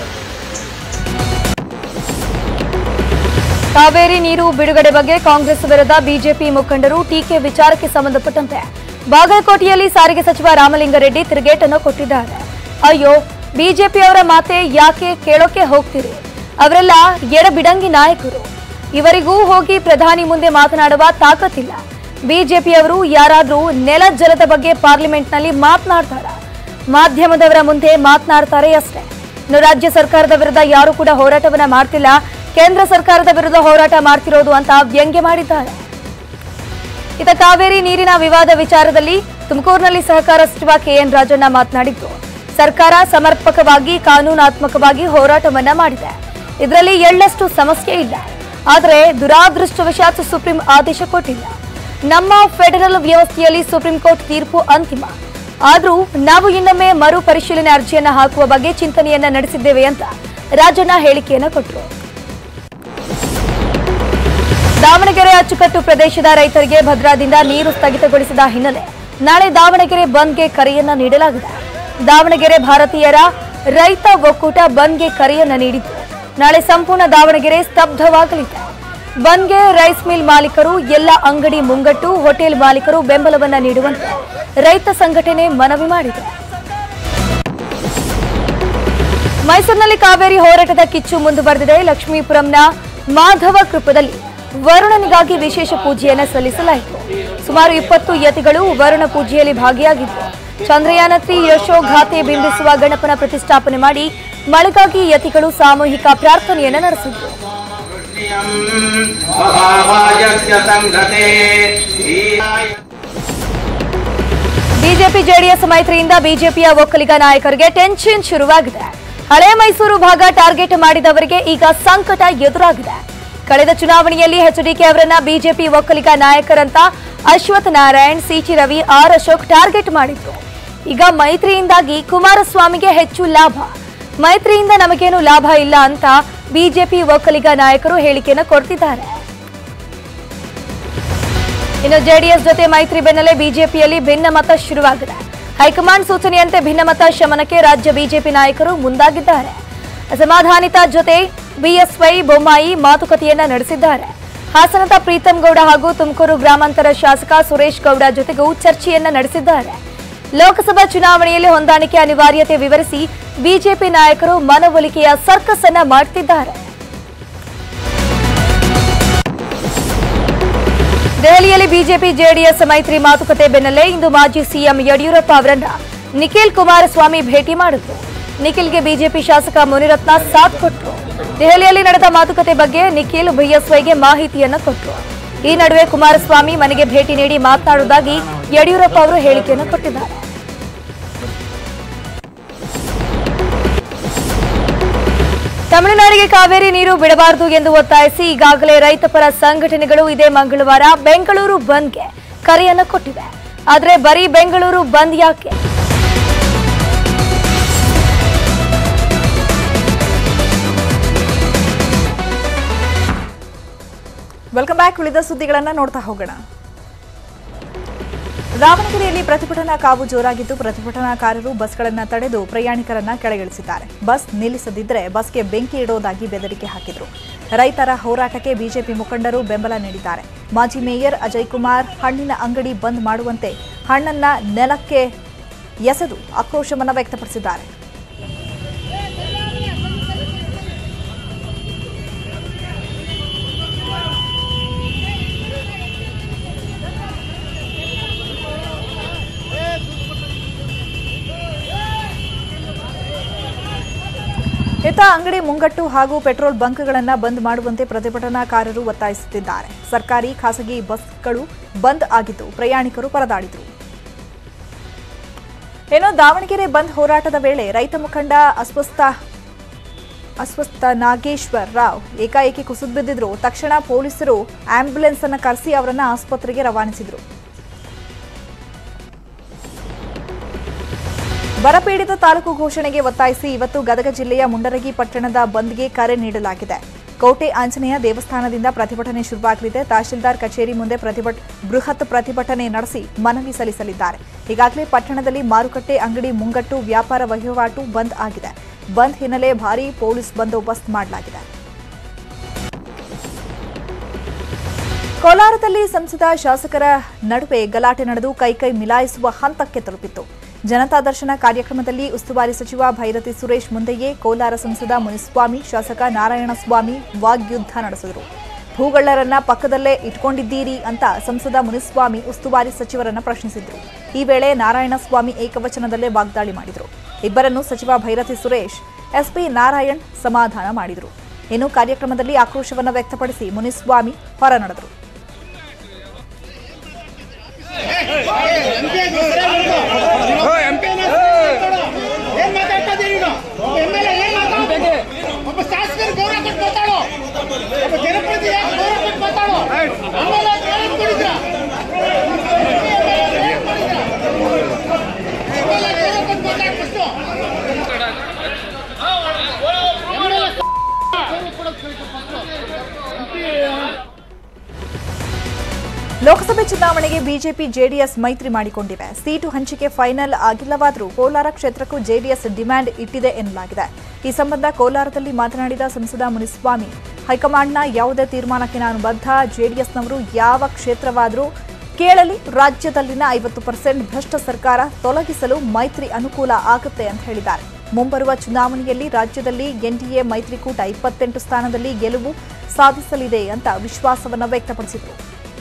ಕಾವೇರಿ ನೀರು ಬಿಡುಗಡೆ ಬಗ್ಗೆ ಕಾಂಗ್ರೆಸ್ ವಿರುದ್ಧ ಬಿಜೆಪಿ ಮುಖಂಡರು ಟೀಕೆ ವಿಚಾರಕ್ಕೆ ಸಂಬಂಧಪಟ್ಟಂತೆ ಬಾಗಲಕೋಟೆಯಲ್ಲಿ ಸಾರಿಗೆ ಸಚಿವ ರಾಮಲಿಂಗಾರೆಡ್ಡಿ ತಿರುಗೇಟನ್ನು ಕೊಟ್ಟಿದ್ದಾರೆ ಅಯ್ಯೋ ಬಿಜೆಪಿಯವರ ಮಾತೆ ಯಾಕೆ ಕೇಳೋಕೆ ಹೋಗ್ತೀರಿ ಅವರೆಲ್ಲ ಎಡಬಿಡಂಗಿ ನಾಯಕರು ಇವರಿಗೂ ಹೋಗಿ ಪ್ರಧಾನಿ ಮುಂದೆ ಮಾತನಾಡುವ ತಾಕತ್ತಿಲ್ಲ ಬಿಜೆಪಿಯವರು ಯಾರಾದ್ರೂ ನೆಲ ಜಲದ ಬಗ್ಗೆ ಪಾರ್ಲಿಮೆಂಟ್ನಲ್ಲಿ ಮಾತನಾಡ್ತಾರ ಮಾಧ್ಯಮದವರ ಮುಂದೆ ಮಾತನಾಡ್ತಾರೆ ಅಷ್ಟೇ ಇನ್ನು ರಾಜ್ಯ ಸರ್ಕಾರದ ವಿರುದ್ಧ ಯಾರು ಕೂಡ ಹೋರಾಟವನ್ನ ಮಾಡ್ತಿಲ್ಲ ಕೇಂದ್ರ ಸರ್ಕಾರದ ವಿರುದ್ಧ ಹೋರಾಟ ಮಾಡ್ತಿರೋದು ಅಂತ ವ್ಯಂಗ್ಯ ಮಾಡಿದ್ದಾರೆ ಇತ ಕಾವೇರಿ ನೀರಿನ ವಿವಾದ ವಿಚಾರದಲ್ಲಿ ತುಮಕೂರಿನಲ್ಲಿ ಸಹಕಾರ ಸಚಿವ ಕೆಎನ್ ರಾಜಣ್ಣ ಮಾತನಾಡಿದ್ದು ಸರ್ಕಾರ ಸಮರ್ಪಕವಾಗಿ ಕಾನೂನಾತ್ಮಕವಾಗಿ ಹೋರಾಟವನ್ನ ಮಾಡಿದೆ ಇದರಲ್ಲಿ ಎಳ್ಳಷ್ಟು ಸಮಸ್ಯೆ ಇಲ್ಲ ಆದರೆ ದುರಾದೃಷ್ಟವಶಾತ್ ಸುಪ್ರೀಂ ಆದೇಶ ಕೊಟ್ಟಿಲ್ಲ ನಮ್ಮ ಫೆಡರಲ್ ವ್ಯವಸ್ಥೆಯಲ್ಲಿ ಸುಪ್ರೀಂ ಕೋರ್ಟ್ ತೀರ್ಪು ಅಂತಿಮ ಆದರೂ ನಾವು ಇನ್ನೊಮ್ಮೆ ಮರು ಪರಿಶೀಲನೆ ಅರ್ಜಿಯನ್ನ ಹಾಕುವ ಬಗ್ಗೆ ಚಿಂತನೆಯನ್ನ ನಡೆಸಿದ್ದೇವೆ ಅಂತ ರಾಜಣ್ಣ ಹೇಳಿಕೆಯನ್ನ ಕೊಟ್ಟರು ದಾವಣಗೆರೆ ಅಚ್ಚುಕಟ್ಟು ಪ್ರದೇಶದ ರೈತರಿಗೆ ಭದ್ರಾದಿಂದ ನೀರು ಸ್ಥಗಿತಗೊಳಿಸಿದ ಹಿನ್ನೆಲೆ ನಾಳೆ ದಾವಣಗೆರೆ ಬಂದ್ಗೆ ಕರೆಯನ್ನ ನೀಡಲಾಗಿದೆ ದಾವಣಗೆರೆ ಭಾರತೀಯರ ರೈತ ಒಕ್ಕೂಟ ಬಂದ್ಗೆ ಕರೆಯನ್ನ ನೀಡಿದ್ದು ನಾಳೆ ಸಂಪೂರ್ಣ ದಾವಣಗೆರೆ ಸ್ತಬ್ಧವಾಗಲಿದೆ ಬಂದ್ಗೆ ರೈಸ್ ಮಿಲ್ ಮಾಲೀಕರು ಎಲ್ಲ ಅಂಗಡಿ ಮುಂಗಟ್ಟು ಹೋಟೆಲ್ ಮಾಲೀಕರು ಬೆಂಬಲವನ್ನ ನೀಡುವಂತೆ ರೈತ ಸಂಘಟನೆ ಮನವಿ ಮಾಡಿದೆ ಮೈಸೂರಿನಲ್ಲಿ ಕಾವೇರಿ ಹೋರಾಟದ ಕಿಚ್ಚು ಮುಂದುವರೆದಿದೆ ಲಕ್ಷ್ಮೀಪುರಂನ ಮಾಧವ ಕೃಪದಲ್ಲಿ ವರುಣನಿಗಾಗಿ ವಿಶೇಷ ಪೂಜೆಯನ್ನು ಸಲ್ಲಿಸಲಾಯಿತು ಸುಮಾರು ಇಪ್ಪತ್ತು ಯತಿಗಳು ವರುಣ ಪೂಜೆಯಲ್ಲಿ ಭಾಗಿಯಾಗಿದ್ದರು ಚಂದ್ರಯಾನ ತ್ರೀ ಯಶೋಗಾಥೆ ಬಿಂಬಿಸುವ ಗಣಪನ ಪ್ರತಿಷ್ಠಾಪನೆ ಮಾಡಿ ಮಳೆಗಾಗಿ ಯತಿಗಳು ಸಾಮೂಹಿಕ ಪ್ರಾರ್ಥನೆಯನ್ನು ನಡೆಸಿದ್ರು ಬಿಜೆಪಿ ಜೆಡಿಎಸ್ ಮೈತ್ರಿಯಿಂದ ಬಿಜೆಪಿಯ ಒಕ್ಕಲಿಗ ನಾಯಕರಿಗೆ ಟೆನ್ಷನ್ ಶುರುವಾಗಿದೆ ಹಳೆ ಮೈಸೂರು ಭಾಗ ಟಾರ್ಗೆಟ್ ಮಾಡಿದವರಿಗೆ ಈಗ ಸಂಕಟ ಎದುರಾಗಿದೆ ಕಳೆದ ಚುನಾವಣೆಯಲ್ಲಿ ಎಚ್ಡಿಕೆ ಅವರನ್ನ ಬಿಜೆಪಿ ಒಕ್ಕಲಿಗ ನಾಯಕರಂತ Ashwath Narayan CT Ravi R Ashok target ಮಾಡಿದ್ರು ಈಗ ಮೈತ್ರಿಯಿಂದಾಗಿ ಕುಮಾರಸ್ವಾಮಿಗೆ ಹೆಚ್ಚು ಲಾಭ ಮೈತ್ರಿಯಿಂದ ನಮಗೇನು ಲಾಭ ಇಲ್ಲ ಅಂತ ಬಿಜೆಪಿ ಒಕ್ಕಲಿಗ ನಾಯಕರು ಹೇಳಿಕೆಯನ್ನು ಕೊಡ್ತಿದ್ದಾರೆ ಇನ್ನು ಜೆಡಿಎಸ್ ಜೊತೆ ಮೈತ್ರಿ ಬೆನ್ನಲ್ಲೇ ಬಿಜೆಪಿಯಲ್ಲಿ ಭಿನ್ನಮತ ಶುರುವಾಗಿದೆ ಹೈಕಮಾಂಡ್ ಸೂಚನೆಯಂತೆ ಭಿನ್ನಮತ ಶಮನಕ್ಕೆ ರಾಜ್ಯ ಬಿಜೆಪಿ ನಾಯಕರು ಮುಂದಾಗಿದ್ದಾರೆ ಅಸಮಾಧಾನಿತ ಜೊತೆ ಬಿಎಸ್ವೈ ಬೊಮ್ಮಾಯಿ ಮಾತುಕತೆಯನ್ನ ನಡೆಸಿದ್ದಾರೆ ಹಾಸನದ ಪ್ರೀತಂ ಗೌಡ ಹಾಗೂ ತುಮಕೂರು ಗ್ರಾಮಾಂತರ ಶಾಸಕ ಸುರೇಶ್ ಗೌಡ ಜೊತೆಗೂ ಚರ್ಚೆಯನ್ನ ನಡೆಸಿದ್ದಾರೆ ಲೋಕಸಭಾ ಚುನಾವಣೆಯಲ್ಲಿ ಹೊಂದಾಣಿಕೆ ಅನಿವಾರ್ಯತೆ ವಿವರಿಸಿ ಬಿಜೆಪಿ ನಾಯಕರು ಮನವೊಲಿಕೆಯ ಸರ್ಕಸ್ ಅನ್ನ ಮಾಡ್ತಿದ್ದಾರೆ ದೆಹಲಿಯಲ್ಲಿ ಬಿಜೆಪಿ ಜೆಡಿಎಸ್ ಮೈತ್ರಿ ಮಾತುಕತೆ ಬೆನ್ನಲ್ಲೇ ಇಂದು ಮಾಜಿ ಸಿಎಂ ಯಡಿಯೂರಪ್ಪ ಅವರನ್ನ ನಿಖಿಲ್ ಕುಮಾರಸ್ವಾಮಿ ಭೇಟಿ ಮಾಡಿದ್ರು ನಿಖಿಲ್ಗೆ ಬಿಜೆಪಿ ಶಾಸಕ ಮುನಿರತ್ನ ಸಾಥ್ ಕೊಟ್ಟರು ದೆಹಲಿಯಲ್ಲಿ ನಡೆದ ಮಾತುಕತೆ ಬಗ್ಗೆ ನಿಖಿಲ್ ಬಿಎಸ್ವೈಗೆ ಮಾಹಿತಿಯನ್ನ ಕೊಟ್ಟರು ಈ ನಡುವೆ ಕುಮಾರಸ್ವಾಮಿ ಮನೆಗೆ ಭೇಟಿ ನೀಡಿ ಮಾತನಾಡುವುದಾಗಿ ಯಡಿಯೂರಪ್ಪ ಅವರು ಹೇಳಿಕೆಯನ್ನು ಕೊಟ್ಟಿದ್ದಾರೆ ತಮಿಳುನಾಡಿಗೆ ಕಾವೇರಿ ನೀರು ಬಿಡಬಾರದು ಎಂದು ಒತ್ತಾಯಿಸಿ ಈಗಾಗಲೇ ರೈತ ಪರ ಸಂಘಟನೆಗಳು ಇದೇ ಮಂಗಳವಾರ ಬೆಂಗಳೂರು ಬಂದ್ಗೆ ಕರೆಯನ್ನು ಕೊಟ್ಟಿವೆ ಆದರೆ ಬರೀ ಬೆಂಗಳೂರು ಬಂದ್ ಯಾಕೆ ವೆಲ್ಕಮ್ ಬ್ಯಾಕ್ ಉಳಿದ ಸುದ್ದಿಗಳನ್ನ ನೋಡ್ತಾ ಹೋಗೋಣ ದಾವಣಗೆರೆಯಲ್ಲಿ ಪ್ರತಿಭಟನಾ ಕಾವು ಜೋರಾಗಿದ್ದು ಪ್ರತಿಭಟನಾಕಾರರು ಬಸ್ಗಳನ್ನ ತಡೆದು ಪ್ರಯಾಣಿಕರನ್ನ ಕೆಳಗಿಳಿಸಿದ್ದಾರೆ ಬಸ್ ನಿಲ್ಲಿಸದಿದ್ದರೆ ಬಸ್ಗೆ ಬೆಂಕಿ ಇಡೋದಾಗಿ ಬೆದರಿಕೆ ಹಾಕಿದ್ರು ರೈತರ ಹೋರಾಟಕ್ಕೆ ಬಿಜೆಪಿ ಮುಖಂಡರು ಬೆಂಬಲ ನೀಡಿದ್ದಾರೆ ಮಾಜಿ ಮೇಯರ್ ಅಜಯ್ ಕುಮಾರ್ ಹಣ್ಣಿನ ಅಂಗಡಿ ಬಂದ್ ಮಾಡುವಂತೆ ಹಣ್ಣನ್ನ ನೆಲಕ್ಕೆ ಎಸೆದು ಆಕ್ರೋಶವನ್ನ ವ್ಯಕ್ತಪಡಿಸಿದ್ದಾರೆ ಇತ ಅಂಗಡಿ ಮುಂಗಟ್ಟು ಹಾಗೂ ಪೆಟ್ರೋಲ್ ಬಂಕ್ಗಳನ್ನು ಬಂದ್ ಮಾಡುವಂತೆ ಪ್ರತಿಭಟನಾಕಾರರು ಒತ್ತಾಯಿಸುತ್ತಿದ್ದಾರೆ ಸರ್ಕಾರಿ ಖಾಸಗಿ ಬಸ್ಗಳು ಬಂದ್ ಆಗಿದ್ದು ಪ್ರಯಾಣಿಕರು ಪರದಾಡಿದರು ಏನೋ ದಾವಣಗೆರೆ ಬಂದ್ ಹೋರಾಟದ ವೇಳೆ ರೈತ ಮುಖಂಡ ಅಸ್ವಸ್ಥ ಅಸ್ವಸ್ಥ ನಾಗೇಶ್ವರ್ ರಾವ್ ಏಕಾಏಕಿ ಕುಸಿದು ಬಿದ್ದಿದ್ರು ತಕ್ಷಣ ಪೊಲೀಸರು ಆಂಬ್ಯುಲೆನ್ಸ್ ಅನ್ನು ಕರೆಸಿ ಅವರನ್ನ ಆಸ್ಪತ್ರೆಗೆ ರವಾನಿಸಿದ್ರು ಬರಪೀಡಿತ ತಾಲೂಕು ಘೋಷಣೆಗೆ ಒತ್ತಾಯಿಸಿ ಇವತ್ತು ಗದಗ ಜಿಲ್ಲೆಯ ಮುಂಡರಗಿ ಪಟ್ಟಣದ ಬಂದ್ಗೆ ಕರೆ ನೀಡಲಾಗಿದೆ ಕೋಟೆ ಆಂಜನೇಯ ದೇವಸ್ಥಾನದಿಂದ ಪ್ರತಿಭಟನೆ ಶುರುವಾಗಲಿದೆ ತಹಶೀಲ್ದಾರ್ ಕಚೇರಿ ಮುಂದೆ ಪ್ರತಿಭಟ ಬೃಹತ್ ಪ್ರತಿಭಟನೆ ನಡೆಸಿ ಮನವಿ ಸಲ್ಲಿಸಲಿದ್ದಾರೆ ಈಗಾಗಲೇ ಪಟ್ಟಣದಲ್ಲಿ ಮಾರುಕಟ್ಟೆ ಅಂಗಡಿ ಮುಂಗಟ್ಟು ವ್ಯಾಪಾರ ವಹಿವಾಟು ಬಂದ್ ಆಗಿದೆ ಬಂದ್ ಹಿನ್ನೆಲೆ ಭಾರೀ ಪೊಲೀಸ್ ಬಂದೋಬಸ್ತ್ ಮಾಡಲಾಗಿದೆ ಕೋಲಾರದಲ್ಲಿ ಸಂಸದ ಶಾಸಕರ ನಡುವೆ ಗಲಾಟೆ ನಡೆದು ಕೈಕೈ ಮಿಲಾಯಿಸುವ ಹಂತಕ್ಕೆ ತಲುಪಿತ್ತು ಜನತಾ ದರ್ಶನ ಕಾರ್ಯಕ್ರಮದಲ್ಲಿ ಉಸ್ತುವಾರಿ ಸಚಿವ ಭೈರತಿ ಸುರೇಶ್ ಮುಂದೆಯೇ ಕೋಲಾರ ಸಂಸದ ಮುನಿಸ್ವಾಮಿ ಶಾಸಕ ನಾರಾಯಣಸ್ವಾಮಿ ವಾಗ್ಯುದ್ಧ ನಡೆಸಿದರು ಭೂಗಳ್ಳರನ್ನ ಪಕ್ಕದಲ್ಲೇ ಇಟ್ಕೊಂಡಿದ್ದೀರಿ ಅಂತ ಸಂಸದ ಮುನಿಸ್ವಾಮಿ ಉಸ್ತುವಾರಿ ಸಚಿವರನ್ನ ಪ್ರಶ್ನಿಸಿದ್ರು ಈ ವೇಳೆ ನಾರಾಯಣಸ್ವಾಮಿ ಏಕವಚನದಲ್ಲೇ ವಾಗ್ದಾಳಿ ಮಾಡಿದರು ಇಬ್ಬರನ್ನು ಸಚಿವ ಭೈರತಿ ಸುರೇಶ್ ಎಸ್ಪಿ ನಾರಾಯಣ್ ಸಮಾಧಾನ ಮಾಡಿದರು ಇನ್ನು ಕಾರ್ಯಕ್ರಮದಲ್ಲಿ ಆಕ್ರೋಶವನ್ನು ವ್ಯಕ್ತಪಡಿಸಿ ಮುನಿಸ್ವಾಮಿ ಹೊರ ನಡೆದರು ಏನ್ ಮಾತಾಡ್ತಾ ಇದ್ದೀರಿ ನೀನು? ಒಬ್ಬ MLA ಏನ್ ಮಾತಾಡ್ತಾ ಒಬ್ಬ ಶಾಸಕರು ಗೌರವ ಕೊಟ್ಟು ಮಾತಾಡು ಒಬ್ಬ ಜನಪ್ರತಿನಿಧಿ ಯಾಕೆ ಗೌರವ ಕೊಟ್ಟು ಮಾತಾಡು ಆಮೇಲೆ ಅದ್ ಏನ್ ಕೊಡಿದ್ರ ಲೋಕಸಭೆ ಚುನಾವಣೆಗೆ ಬಿಜೆಪಿ ಜೆಡಿಎಸ್ ಮೈತ್ರಿ ಮಾಡಿಕೊಂಡಿವೆ ಸೀಟು ಹಂಚಿಕೆ ಫೈನಲ್ ಆಗಿಲ್ಲವಾದರೂ ಕೋಲಾರ ಕ್ಷೇತ್ರಕ್ಕೂ ಜೆಡಿಎಸ್ ಡಿಮ್ಯಾಂಡ್ ಇಟ್ಟಿದೆ ಎನ್ನಲಾಗಿದೆ ಈ ಸಂಬಂಧ ಕೋಲಾರದಲ್ಲಿ ಮಾತನಾಡಿದ ಸಂಸದ ಮುನಿಸ್ವಾಮಿ ಹೈಕಮಾಂಡ್ನ ಯಾವುದೇ ತೀರ್ಮಾನಕ್ಕೆ ನಾನು ಬದ್ಧ ಜೆಡಿಎಸ್ನವರು ಯಾವ ಕ್ಷೇತ್ರವಾದರೂ ಕೇಳಲಿ ರಾಜ್ಯದಲ್ಲಿನ ಐವತ್ತು ಪರ್ಸೆಂಟ್ ಭ್ರಷ್ಟ ಸರ್ಕಾರ ತೊಲಗಿಸಲು ಮೈತ್ರಿ ಅನುಕೂಲ ಆಗುತ್ತೆ ಅಂತ ಹೇಳಿದ್ದಾರೆ ಮುಂಬರುವ ಚುನಾವಣೆಯಲ್ಲಿ ರಾಜ್ಯದಲ್ಲಿ ಎನ್ಡಿಎ ಮೈತ್ರಿಕೂಟ ಇಪ್ಪತ್ತೆಂಟು ಸ್ಥಾನದಲ್ಲಿ ಗೆಲುವು ಸಾಧಿಸಲಿದೆ ಅಂತ ವಿಶ್ವಾಸವನ್ನು ವ್ಯಕ್ತಪಡಿಸಿದರು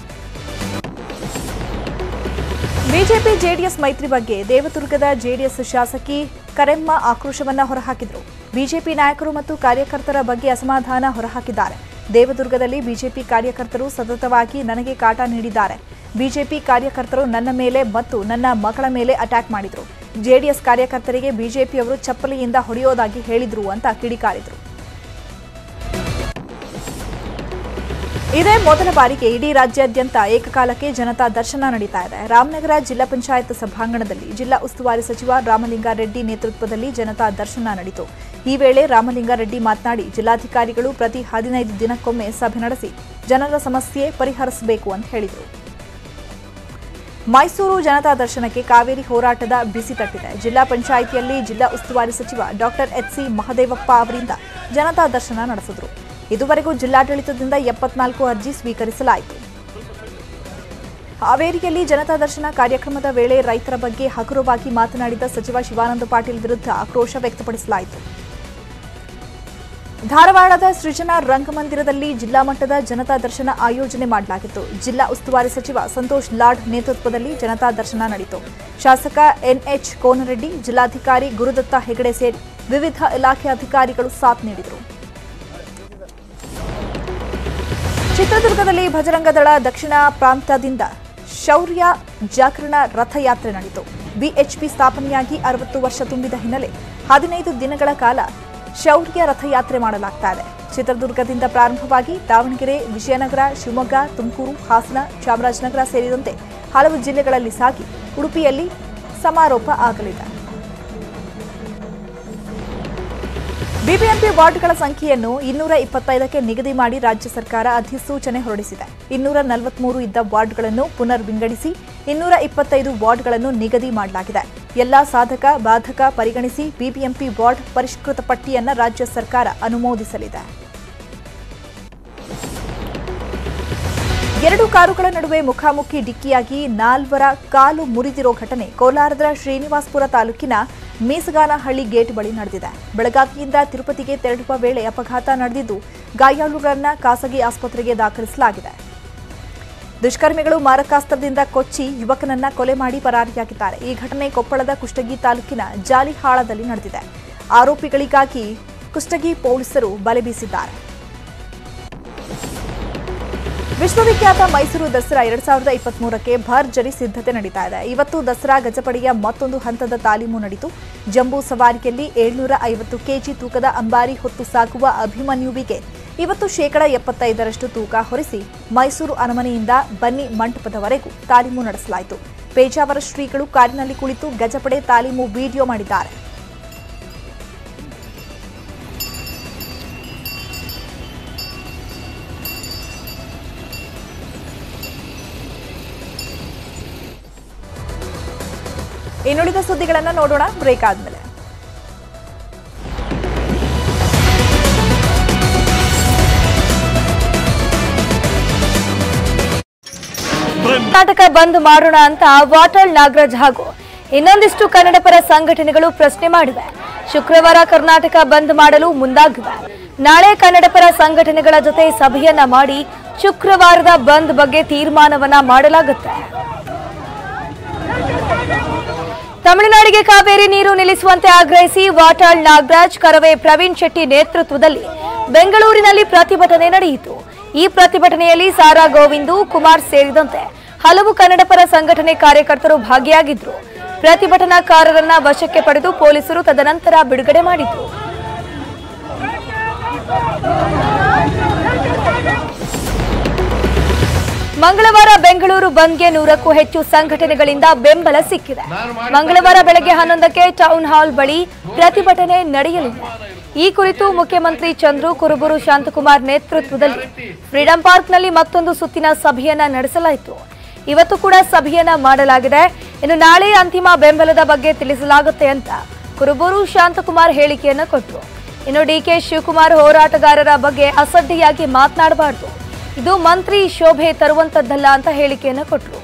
ಬಿಜೆಪಿ ಜೆಡಿಎಸ್ ಮೈತ್ರಿ ಬಗ್ಗೆ ದೇವದುರ್ಗದ ಜೆಡಿಎಸ್ ಶಾಸಕಿ ಕರೆಮ್ಮ ಆಕ್ರೋಶವನ್ನ ಹೊರಹಾಕಿದರು ಬಿಜೆಪಿ ನಾಯಕರು ಮತ್ತು ಕಾರ್ಯಕರ್ತರ ಬಗ್ಗೆ ಅಸಮಾಧಾನ ಹೊರಹಾಕಿದ್ದಾರೆ ದೇವದುರ್ಗದಲ್ಲಿ ಬಿಜೆಪಿ ಕಾರ್ಯಕರ್ತರು ಸತತವಾಗಿ ನನಗೆ ಕಾಟ ನೀಡಿದ್ದಾರೆ ಬಿಜೆಪಿ ಕಾರ್ಯಕರ್ತರು ನನ್ನ ಮೇಲೆ ಮತ್ತು ನನ್ನ ಮಗಳ ಮೇಲೆ ಅಟ್ಯಾಕ್ ಮಾಡಿದ್ರು ಜೆಡಿಎಸ್ ಕಾರ್ಯಕರ್ತರಿಗೆ ಬಿಜೆಪಿಯವರು ಚಪ್ಪಲಿಯಿಂದ ಹೊಡೆಯೋದಾಗಿ ಹೇಳಿದ್ರು ಅಂತ ಕಿಡಿಕಾರಿದ್ರು ಇದೇ ಮೊದಲ ಬಾರಿಗೆ ಇಡೀ ರಾಜ್ಯಾದ್ಯಂತ ಏಕಕಾಲಕ್ಕೆ ಜನತಾ ದರ್ಶನ ನಡೀತಾ ಇದೆ ರಾಮನಗರ ಜಿಲ್ಲಾ ಪಂಚಾಯತ್ ಸಭಾಂಗಣದಲ್ಲಿ ಜಿಲ್ಲಾ ಉಸ್ತುವಾರಿ ಸಚಿವ ರಾಮಲಿಂಗಾರೆಡ್ಡಿ ನೇತೃತ್ವದಲ್ಲಿ ಜನತಾ ದರ್ಶನ ನಡೆಯಿತು ಈ ವೇಳೆ ರಾಮಲಿಂಗಾರೆಡ್ಡಿ ಮಾತನಾಡಿ ಜಿಲ್ಲಾಧಿಕಾರಿಗಳು ಪ್ರತಿ ಹದಿನೈದು ದಿನಕ್ಕೊಮ್ಮೆ ಸಭೆ ನಡೆಸಿ ಜನರ ಸಮಸ್ಯೆ ಪರಿಹರಿಸಬೇಕು ಅಂತ ಹೇಳಿದರು ಮೈಸೂರು ಜನತಾ ದರ್ಶನಕ್ಕೆ ಕಾವೇರಿ ಹೋರಾಟದ ಬಿಸಿ ತಟ್ಟಿದೆ ಜಿಲ್ಲಾ ಪಂಚಾಯಿತಿಯಲ್ಲಿ ಜಿಲ್ಲಾ ಉಸ್ತುವಾರಿ ಸಚಿವ ಡಾಕ್ಟರ್ ಎಚ್ಸಿ ಮಹದೇವಪ್ಪ ಅವರಿಂದ ಜನತಾ ದರ್ಶನ ನಡೆಸಿದರು ಇದುವರೆಗೂ ಜಿಲ್ಲಾಡಳಿತದಿಂದ ಎಪ್ಪತ್ನಾಲ್ಕು ಅರ್ಜಿ ಸ್ವೀಕರಿಸಲಾಯಿತು ಹಾವೇರಿಯಲ್ಲಿ ಜನತಾ ದರ್ಶನ ಕಾರ್ಯಕ್ರಮದ ವೇಳೆ ರೈತರ ಬಗ್ಗೆ ಹಗುರವಾಗಿ ಮಾತನಾಡಿದ ಸಚಿವ ಶಿವಾನಂದ ಪಾಟೀಲ್ ವಿರುದ್ಧ ಆಕ್ರೋಶ ವ್ಯಕ್ತಪಡಿಸಲಾಯಿತು ಧಾರವಾಡದ ಸೃಜನಾ ರಂಗಮಂದಿರದಲ್ಲಿ ಜಿಲ್ಲಾ ಮಟ್ಟದ ಜನತಾ ದರ್ಶನ ಆಯೋಜನೆ ಮಾಡಲಾಗಿತ್ತು ಜಿಲ್ಲಾ ಉಸ್ತುವಾರಿ ಸಚಿವ ಸಂತೋಷ್ ಲಾಡ್ ನೇತೃತ್ವದಲ್ಲಿ ಜನತಾ ದರ್ಶನ ನಡೆಯಿತು ಶಾಸಕ ಎನ್ಎಚ್ ಕೋನರೆಡ್ಡಿ ಜಿಲ್ಲಾಧಿಕಾರಿ ಗುರುದತ್ತ ಹೆಗಡೆ ಸೇರಿ ವಿವಿಧ ಇಲಾಖೆ ಅಧಿಕಾರಿಗಳು ಸಾಥ್ ನೀಡಿದರು ಚಿತ್ರದುರ್ಗದಲ್ಲಿ ಭಜರಂಗ ದಳ ದಕ್ಷಿಣ ಪ್ರಾಂತ್ಯದಿಂದ ಶೌರ್ಯ ಜಾಗರಣ ರಥಯಾತ್ರೆ ನಡೆಯಿತು ಬಿಎಚ್ಪಿ ಸ್ಥಾಪನೆಯಾಗಿ ಅರವತ್ತು ವರ್ಷ ತುಂಬಿದ ಹಿನ್ನೆಲೆ ಹದಿನೈದು ದಿನಗಳ ಕಾಲ ಶೌರ್ಯ ರಥಯಾತ್ರೆ ಮಾಡಲಾಗ್ತಾ ಇದೆ ಚಿತ್ರದುರ್ಗದಿಂದ ಪ್ರಾರಂಭವಾಗಿ ದಾವಣಗೆರೆ ವಿಜಯನಗರ ಶಿವಮೊಗ್ಗ ತುಮಕೂರು ಹಾಸನ ಚಾಮರಾಜನಗರ ಸೇರಿದಂತೆ ಹಲವು ಜಿಲ್ಲೆಗಳಲ್ಲಿ ಸಾಗಿ ಉಡುಪಿಯಲ್ಲಿ ಸಮಾರೋಪ ಆಗಲಿದೆ ಬಿಬಿಎಂಪಿ ವಾರ್ಡ್ಗಳ ಸಂಖ್ಯೆಯನ್ನು ಇನ್ನೂರ ಇಪ್ಪತ್ತೈದಕ್ಕೆ ನಿಗದಿ ಮಾಡಿ ರಾಜ್ಯ ಸರ್ಕಾರ ಅಧಿಸೂಚನೆ ಹೊರಡಿಸಿದೆ ಇನ್ನೂರ ನಲವತ್ಮೂರು ಇದ್ದ ವಾರ್ಡ್ಗಳನ್ನು ಪುನರ್ ವಿಂಗಡಿಸಿ ಇನ್ನೂರ ಇಪ್ಪತ್ತೈದು ವಾರ್ಡ್ಗಳನ್ನು ನಿಗದಿ ಮಾಡಲಾಗಿದೆ ಎಲ್ಲಾ ಸಾಧಕ ಬಾಧಕ ಪರಿಗಣಿಸಿ ಬಿಬಿಎಂಪಿ ವಾರ್ಡ್ ಪರಿಷ್ಕೃತ ಪಟ್ಟಿಯನ್ನ ರಾಜ್ಯ ಸರ್ಕಾರ ಅನುಮೋದಿಸಲಿದೆ ಎರಡು ಕಾರುಗಳ ನಡುವೆ ಮುಖಾಮುಖಿ ಡಿಕ್ಕಿಯಾಗಿ ನಾಲ್ವರ ಕಾಲು ಮುರಿದಿರೋ ಘಟನೆ ಕೋಲಾರದ ಶ್ರೀನಿವಾಸಪುರ ತಾಲೂಕಿನ ಮೀಸಗಾನಹಳ್ಳಿ ಗೇಟ್ ಬಳಿ ನಡೆದಿದೆ ಬೆಳಗಾವಿಯಿಂದ ತಿರುಪತಿಗೆ ತೆರಳುವ ವೇಳೆ ಅಪಘಾತ ನಡೆದಿದ್ದು ಗಾಯಾಳುಗಳನ್ನ ಖಾಸಗಿ ಆಸ್ಪತ್ರೆಗೆ ದಾಖಲಿಸಲಾಗಿದೆ ದುಷ್ಕರ್ಮಿಗಳು ಮಾರಕಾಸ್ತ್ರದಿಂದ ಕೊಚ್ಚಿ ಯುವಕನನ್ನ ಕೊಲೆ ಮಾಡಿ ಪರಾರಿಯಾಗಿದ್ದಾರೆ ಈ ಘಟನೆ ಕೊಪ್ಪಳದ ಕುಷ್ಟಗಿ ತಾಲೂಕಿನ ಜಾಲಿಹಾಳದಲ್ಲಿ ನಡೆದಿದೆ ಆರೋಪಿಗಳಿಗಾಗಿ ಕುಷ್ಟಗಿ ಪೊಲೀಸರು ಬಲೆ ಬೀಸಿದ್ದಾರೆ ವಿಶ್ವವಿಖ್ಯಾತ ಮೈಸೂರು ದಸರಾ ಎರಡ್ ಸಾವಿರದ ಇಪ್ಪತ್ಮೂರಕ್ಕೆ ಭರ್ಜರಿ ಸಿದ್ಧತೆ ನಡೀತಾ ಇದೆ ಇವತ್ತು ದಸರಾ ಗಜಪಡೆಯ ಮತ್ತೊಂದು ಹಂತದ ತಾಲೀಮು ನಡೆಯಿತು ಜಂಬೂ ಸವಾರಿಯಲ್ಲಿ ಏಳ್ನೂರ ಐವತ್ತು ಕೆಜಿ ತೂಕದ ಅಂಬಾರಿ ಹೊತ್ತು ಸಾಗುವ ಅಭಿಮನ್ಯುವಿಗೆ ಇವತ್ತು ಶೇಕಡ ಎಪ್ಪತ್ತೈದರಷ್ಟು ತೂಕ ಹೊರಿಸಿ ಮೈಸೂರು ಅರಮನೆಯಿಂದ ಬನ್ನಿ ಮಂಟಪದವರೆಗೂ ತಾಲೀಮು ನಡೆಸಲಾಯಿತು ಪೇಜಾವರ ಶ್ರೀಗಳು ಕಾರಿನಲ್ಲಿ ಕುಳಿತು ಗಜಪಡೆ ತಾಲೀಮು ವಿಡಿಯೋ ಮಾಡಿದ್ದಾರೆ ಇನ್ನುಳಿದ ಸುದ್ದಿಗಳನ್ನ ನೋಡೋಣ ಬ್ರೇಕ್ ಆದ್ಮೇಲೆ ಕರ್ನಾಟಕ ಬಂದ್ ಮಾಡೋಣ ಅಂತ ವಾಟಾಳ್ ನಾಗರಾಜ್ ಹಾಗೂ ಇನ್ನೊಂದಿಷ್ಟು ಕನ್ನಡಪರ ಸಂಘಟನೆಗಳು ಪ್ರಶ್ನೆ ಮಾಡಿವೆ ಶುಕ್ರವಾರ ಕರ್ನಾಟಕ ಬಂದ್ ಮಾಡಲು ಮುಂದಾಗಿವೆ ನಾಳೆ ಕನ್ನಡಪರ ಸಂಘಟನೆಗಳ ಜೊತೆ ಸಭೆಯನ್ನ ಮಾಡಿ ಶುಕ್ರವಾರದ ಬಂದ್ ಬಗ್ಗೆ ತೀರ್ಮಾನವನ್ನ ಮಾಡಲಾಗುತ್ತೆ ತಮಿಳುನಾಡಿಗೆ ಕಾವೇರಿ ನೀರು ನಿಲ್ಲಿಸುವಂತೆ ಆಗ್ರಹಿಸಿ ವಾಟಾಳ್ ನಾಗರಾಜ್ ಕರವೇ ಪ್ರವೀಣ್ ಶೆಟ್ಟಿ ನೇತೃತ್ವದಲ್ಲಿ ಬೆಂಗಳೂರಿನಲ್ಲಿ ಪ್ರತಿಭಟನೆ ನಡೆಯಿತು ಈ ಪ್ರತಿಭಟನೆಯಲ್ಲಿ ಸಾರಾ ಗೋವಿಂದು ಕುಮಾರ್ ಸೇರಿದಂತೆ ಹಲವು ಕನ್ನಡಪರ ಸಂಘಟನೆ ಕಾರ್ಯಕರ್ತರು ಭಾಗಿಯಾಗಿದ್ರು ಪ್ರತಿಭಟನಾಕಾರರನ್ನ ವಶಕ್ಕೆ ಪಡೆದು ಪೊಲೀಸರು ತದನಂತರ ಬಿಡುಗಡೆ ಮಾಡಿದ್ರು ಮಂಗಳವಾರ ಬೆಂಗಳೂರು ಬಂದ್ಗೆ ನೂರಕ್ಕೂ ಹೆಚ್ಚು ಸಂಘಟನೆಗಳಿಂದ ಬೆಂಬಲ ಸಿಕ್ಕಿದೆ ಮಂಗಳವಾರ ಬೆಳಗ್ಗೆ ಹನ್ನೊಂದಕ್ಕೆ ಟೌನ್ ಹಾಲ್ ಬಳಿ ಪ್ರತಿಭಟನೆ ನಡೆಯಲಿದೆ ಈ ಕುರಿತು ಮುಖ್ಯಮಂತ್ರಿ ಚಂದ್ರು ಕುರುಬೂರು ಶಾಂತಕುಮಾರ್ ನೇತೃತ್ವದಲ್ಲಿ ಫ್ರೀಡಂ ಪಾರ್ಕ್ನಲ್ಲಿ ಮತ್ತೊಂದು ಸುತ್ತಿನ ಸಭೆಯನ್ನ ನಡೆಸಲಾಯಿತು ಇವತ್ತು ಕೂಡ ಸಭೆಯನ್ನ ಮಾಡಲಾಗಿದೆ ಇನ್ನು ನಾಳೆ ಅಂತಿಮ ಬೆಂಬಲದ ಬಗ್ಗೆ ತಿಳಿಸಲಾಗುತ್ತೆ ಅಂತ ಕುರುಬೂರು ಶಾಂತಕುಮಾರ್ ಹೇಳಿಕೆಯನ್ನ ಕೊಟ್ಟರು ಇನ್ನು ಡಿಕೆ ಶಿವಕುಮಾರ್ ಹೋರಾಟಗಾರರ ಬಗ್ಗೆ ಅಸಡ್ಡೆಯಾಗಿ ಮಾತನಾಡಬಾರದು ಇದು ಮಂತ್ರಿ ಶೋಭೆ ತರುವಂತದ್ದಲ್ಲ ಅಂತ ಹೇಳಿಕೆಯನ್ನ ಕೊಟ್ಟರು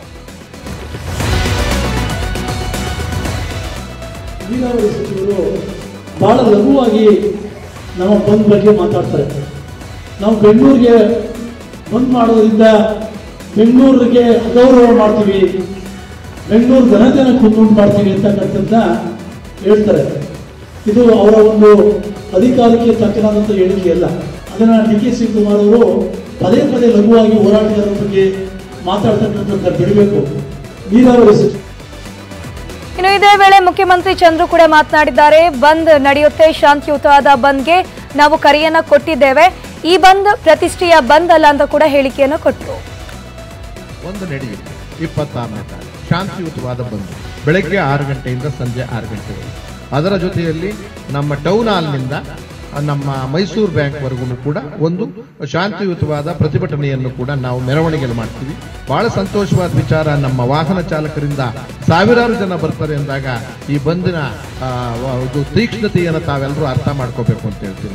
ನೀರಾವರಿ ಸಚಿವರು ಬಹಳ ಲಘುವಾಗಿ ನಮ್ಮ ಬಂದ್ ಬಗ್ಗೆ ಮಾತಾಡ್ತಾರೆ ನಾವು ಬೆಂಗಳೂರಿಗೆ ಬಂದ್ ಮಾಡೋದ್ರಿಂದ ಬೆಂಗಳೂರಿಗೆ ಅಗೌರವ ಮಾಡ್ತೀವಿ ಬೆಂಗಳೂರು ಘನತೆನ ಕುಂದುಂಟು ಮಾಡ್ತೀವಿ ಅಂತಕ್ಕಂಥದ್ದನ್ನ ಹೇಳ್ತಾರೆ ಇದು ಅವರ ಒಂದು ಅಧಿಕಾರಕ್ಕೆ ತಕ್ಕನಾದಂಥ ಹೇಳಿಕೆ ಅಲ್ಲ ಅದನ್ನು ಡಿ ಕೆ ಶಿವಕುಮಾರ್ ಅವರು ಪದೇ ಪದೇ ಲಘುವಾಗಿ ಹೋರಾಟಗಾರರ ಬಗ್ಗೆ ಮಾತಾಡ್ತಕ್ಕಂಥದ್ದನ್ನ ಬಿಡಬೇಕು ನೀರಾವರಿ ಸಚಿವ ಇನ್ನು ಇದೇ ವೇಳೆ ಮುಖ್ಯಮಂತ್ರಿ ಚಂದ್ರು ಕೂಡ ಮಾತನಾಡಿದ್ದಾರೆ ಬಂದ್ ನಡೆಯುತ್ತೆ ಶಾಂತಿಯುತವಾದ ಬಂದ್ಗೆ ನಾವು ಕರೆಯನ್ನ ಕೊಟ್ಟಿದ್ದೇವೆ ಈ ಬಂದ್ ಪ್ರತಿಷ್ಠೆಯ ಬಂದ್ ಅಲ್ಲ ಅಂತ ಕೂಡ ಹೇಳಿಕೆಯನ್ನು ಕೊಟ್ಟರು ಒಂದು ನಡೆಯುತ್ತೆ ಇಪ್ಪತ್ತಾರನೇ ತಾರೀಕು ಶಾಂತಿಯುತವಾದ ಬಂದು ಬೆಳಗ್ಗೆ ಆರು ಗಂಟೆಯಿಂದ ಸಂಜೆ ಆರು ಗಂಟೆವರೆಗೆ ಅದರ ಜೊತೆಯಲ್ಲಿ ನಮ್ಮ ಟೌನ್ ಹಾಲ್ನಿಂದ ನಮ್ಮ ಮೈಸೂರು ಬ್ಯಾಂಕ್ವರೆಗೂ ಕೂಡ ಒಂದು ಶಾಂತಿಯುತವಾದ ಪ್ರತಿಭಟನೆಯನ್ನು ಕೂಡ ನಾವು ಮೆರವಣಿಗೆಯಲ್ಲಿ ಮಾಡ್ತೀವಿ ಬಹಳ ಸಂತೋಷವಾದ ವಿಚಾರ ನಮ್ಮ ವಾಹನ ಚಾಲಕರಿಂದ ಸಾವಿರಾರು ಜನ ಬರ್ತಾರೆ ಅಂದಾಗ ಈ ಬಂದಿನ ಆ, ಇದು ತೀಕ್ಷ್ಣತೆಯನ್ನು ತಾವೆಲ್ಲರೂ ಅರ್ಥ ಮಾಡ್ಕೋಬೇಕು ಅಂತ ಹೇಳ್ತೀನಿ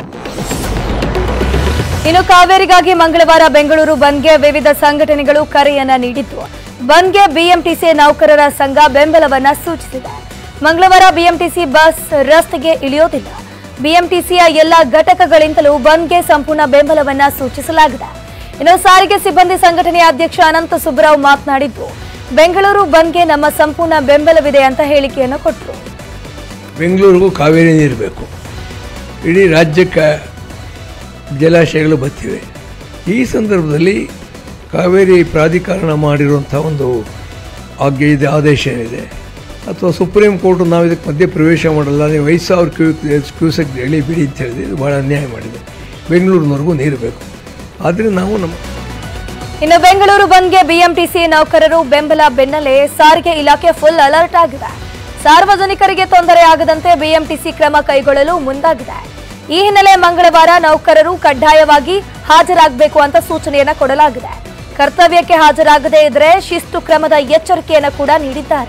ಇನ್ನು ಕಾವೇರಿಗಾಗಿ ಮಂಗಳವಾರ ಬೆಂಗಳೂರು ಬಂದ್ಗೆ ವಿವಿಧ ಸಂಘಟನೆಗಳು ಕರೆಯನ್ನ ನೀಡಿದ್ದು ಬಂದ್ಗೆ ಬಿಎಂಟಿಸಿ ನೌಕರರ ಸಂಘ ಬೆಂಬಲವನ್ನ ಸೂಚಿಸಿದೆ ಮಂಗಳವಾರ ಬಿಎಂಟಿಸಿ ಬಸ್ ರಸ್ತೆಗೆ ಇಳಿಯೋದಿಲ್ಲ ಬಿಎಂಟಿಸಿಯ ಎಲ್ಲ ಘಟಕಗಳಿಂದಲೂ ಬಂದ್ಗೆ ಸಂಪೂರ್ಣ ಬೆಂಬಲವನ್ನ ಸೂಚಿಸಲಾಗಿದೆ ಇನ್ನು ಸಾರಿಗೆ ಸಿಬ್ಬಂದಿ ಸಂಘಟನೆಯ ಅಧ್ಯಕ್ಷ ಅನಂತ ಸುಬ್ಬರಾವ್ ಮಾತನಾಡಿದ್ದು ಬೆಂಗಳೂರು ಬಂದ್ಗೆ ನಮ್ಮ ಸಂಪೂರ್ಣ ಬೆಂಬಲವಿದೆ ಅಂತ ಹೇಳಿಕೆಯನ್ನು ಕೊಟ್ಟರು ಬೆಂಗಳೂರಿಗೂ ಕಾವೇರಿ ನೀರು ಬೇಕು ಇಡೀ ರಾಜ್ಯಕ್ಕೆ ಜಲಾಶಯಗಳು ಬರ್ತಿವೆ ಈ ಸಂದರ್ಭದಲ್ಲಿ ಕಾವೇರಿ ಪ್ರಾಧಿಕರಣ ಮಾಡಿರುವಂಥ ಒಂದು ಆಜ್ಞೆ ಇದೆ ಆದೇಶ ಏನಿದೆ ಅಥವಾ ಸುಪ್ರೀಂ ಕೋರ್ಟ್ ನಾವು ಇದಕ್ಕೆ ಮಧ್ಯೆ ಪ್ರವೇಶ ಮಾಡಲ್ಲ ನೀವು ಐದು ಸಾವಿರ ಕ್ಯೂ ಕ್ಯೂಸೆಕ್ ಎಳಿ ಬಿಡಿ ಅಂತ ಹೇಳಿದೆ ಇದು ಭಾಳ ಅನ್ಯಾಯ ಮಾಡಿದೆ ಬೆಂಗಳೂರಿನವರೆಗೂ ನೀರು ಬೇಕು ಆದರೆ ನಾವು ನಮ್ಮ ಇನ್ನು ಬೆಂಗಳೂರು ಬಂದ್ಗೆ ಬಿಎಂಟಿಸಿ ನೌಕರರು ಬೆಂಬಲ ಬೆನ್ನಲ್ಲೇ ಸಾರಿಗೆ ಇಲಾಖೆ ಫುಲ್ ಅಲರ್ಟ್ ಆಗಿದೆ ಸಾರ್ವಜನಿಕರಿಗೆ ತೊಂದರೆ ಆಗದಂತೆ ಬಿಎಂಟಿಸಿ ಕ್ರಮ ಕೈಗೊಳ್ಳಲು ಮುಂದಾಗಿದೆ ಈ ಹಿನ್ನೆಲೆ ಮಂಗಳವಾರ ನೌಕರರು ಕಡ್ಡಾಯವಾಗಿ ಹಾಜರಾಗಬೇಕು ಅಂತ ಸೂಚನೆಯನ್ನ ಕೊಡಲಾಗಿದೆ ಕರ್ತವ್ಯಕ್ಕೆ ಹಾಜರಾಗದೇ ಇದ್ರೆ ಶಿಸ್ತು ಕ್ರಮದ ಎಚ್ಚರಿಕೆಯನ್ನು ಕೂಡ ನೀಡಿದ್ದಾರೆ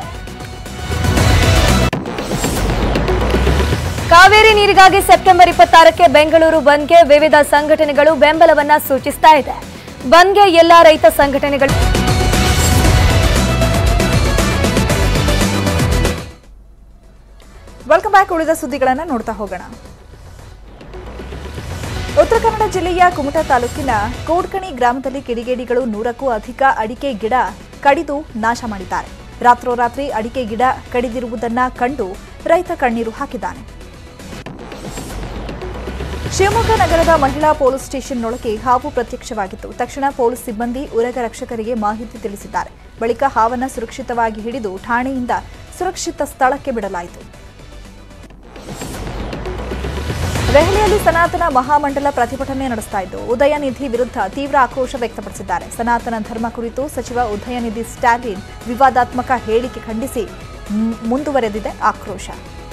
ಕಾವೇರಿ ನೀರಿಗಾಗಿ ಸೆಪ್ಟೆಂಬರ್ ಇಪ್ಪತ್ತಾರಕ್ಕೆ ಬೆಂಗಳೂರು ಬಂದ್ಗೆ ವಿವಿಧ ಸಂಘಟನೆಗಳು ಬೆಂಬಲವನ್ನ ಸೂಚಿಸ್ತಾ ಇದೆ ಬಂದ್ಗೆ ಎಲ್ಲ ರೈತ ಸಂಘಟನೆಗಳು ವೆಲ್ಕಮ್ ಬ್ಯಾಕ್ ಉಳಿದ ಸುದ್ದಿಗಳನ್ನು ನೋಡ್ತಾ ಹೋಗೋಣ ಉತ್ತರ ಕನ್ನಡ ಜಿಲ್ಲೆಯ ಕುಮಟಾ ತಾಲೂಕಿನ ಕೋಡ್ಕಣಿ ಗ್ರಾಮದಲ್ಲಿ ಕಿಡಿಗೇಡಿಗಳು ನೂರಕ್ಕೂ ಅಧಿಕ ಅಡಿಕೆ ಗಿಡ ಕಡಿದು ನಾಶ ಮಾಡಿದ್ದಾರೆ ರಾತ್ರೋರಾತ್ರಿ ಅಡಿಕೆ ಗಿಡ ಕಡಿದಿರುವುದನ್ನ ಕಂಡು ರೈತ ಕಣ್ಣೀರು ಹಾಕಿದ್ದಾನೆ ಶಿವಮೊಗ್ಗ ನಗರದ ಮಹಿಳಾ ಪೊಲೀಸ್ ಸ್ಟೇಷನ್ನೊಳಗೆ ಹಾವು ಪ್ರತ್ಯಕ್ಷವಾಗಿತ್ತು ತಕ್ಷಣ ಪೊಲೀಸ್ ಸಿಬ್ಬಂದಿ ಉರಗ ರಕ್ಷಕರಿಗೆ ಮಾಹಿತಿ ತಿಳಿಸಿದ್ದಾರೆ ಬಳಿಕ ಹಾವನ್ನ ಸುರಕ್ಷಿತವಾಗಿ ಹಿಡಿದು ಠಾಣೆಯಿಂದ ಸುರಕ್ಷಿತ ಸ್ಥಳಕ್ಕೆ ಬಿಡಲಾಯಿತು ದೆಹಲಿಯಲ್ಲಿ ಸನಾತನ ಮಹಾಮಂಡಲ ಪ್ರತಿಭಟನೆ ನಡೆಸ್ತಾ ಇದ್ದು ಉದಯನಿಧಿ ವಿರುದ್ಧ ತೀವ್ರ ಆಕ್ರೋಶ ವ್ಯಕ್ತಪಡಿಸಿದ್ದಾರೆ ಸನಾತನ ಧರ್ಮ ಕುರಿತು ಸಚಿವ ಉದಯನಿಧಿ ಸ್ಟಾಲಿನ್ ವಿವಾದಾತ್ಮಕ ಹೇಳಿಕೆ ಖಂಡಿಸಿ ಮ್- ಮುಂದುವರೆದಿದೆ ಆಕ್ರೋಶ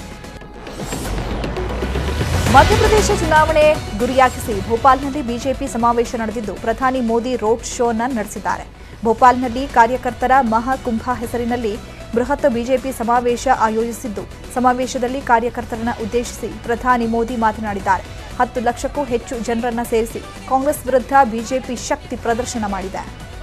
ಮಧ್ಯಪ್ರದೇಶ ಚುನಾವಣೆ ಗುರಿಯಾಗಿಸಿ ಭೋಪಾಲ್ನಲ್ಲಿ ಬಿಜೆಪಿ ಸಮಾವೇಶ ನಡೆದಿದ್ದು ಪ್ರಧಾನಿ ಮೋದಿ ರೋಡ್ ಶೋನ ನಡೆಸಿದ್ದಾರೆ ಭೋಪಾಲ್ನಲ್ಲಿ ಕಾರ್ಯಕರ್ತರ ಮಹಾಕುಂಭ ಹೆಸರಿನಲ್ಲಿ ಬೃಹತ್ ಬಿಜೆಪಿ ಸಮಾವೇಶ ಆಯೋಜಿಸಿದ್ದು ಸಮಾವೇಶದಲ್ಲಿ ಕಾರ್ಯಕರ್ತರನ್ನ ಉದ್ದೇಶಿಸಿ ಪ್ರಧಾನಿ ಮೋದಿ ಮಾತನಾಡಿದ್ದಾರೆ ಹತ್ತು ಲಕ್ಷಕ್ಕೂ ಹೆಚ್ಚು ಜನರನ್ನ ಸೇರಿಸಿ ಕಾಂಗ್ರೆಸ್ ವಿರುದ್ಧ ಬಿಜೆಪಿ ಶಕ್ತಿ ಪ್ರದರ್ಶನ ಮಾಡಿದೆ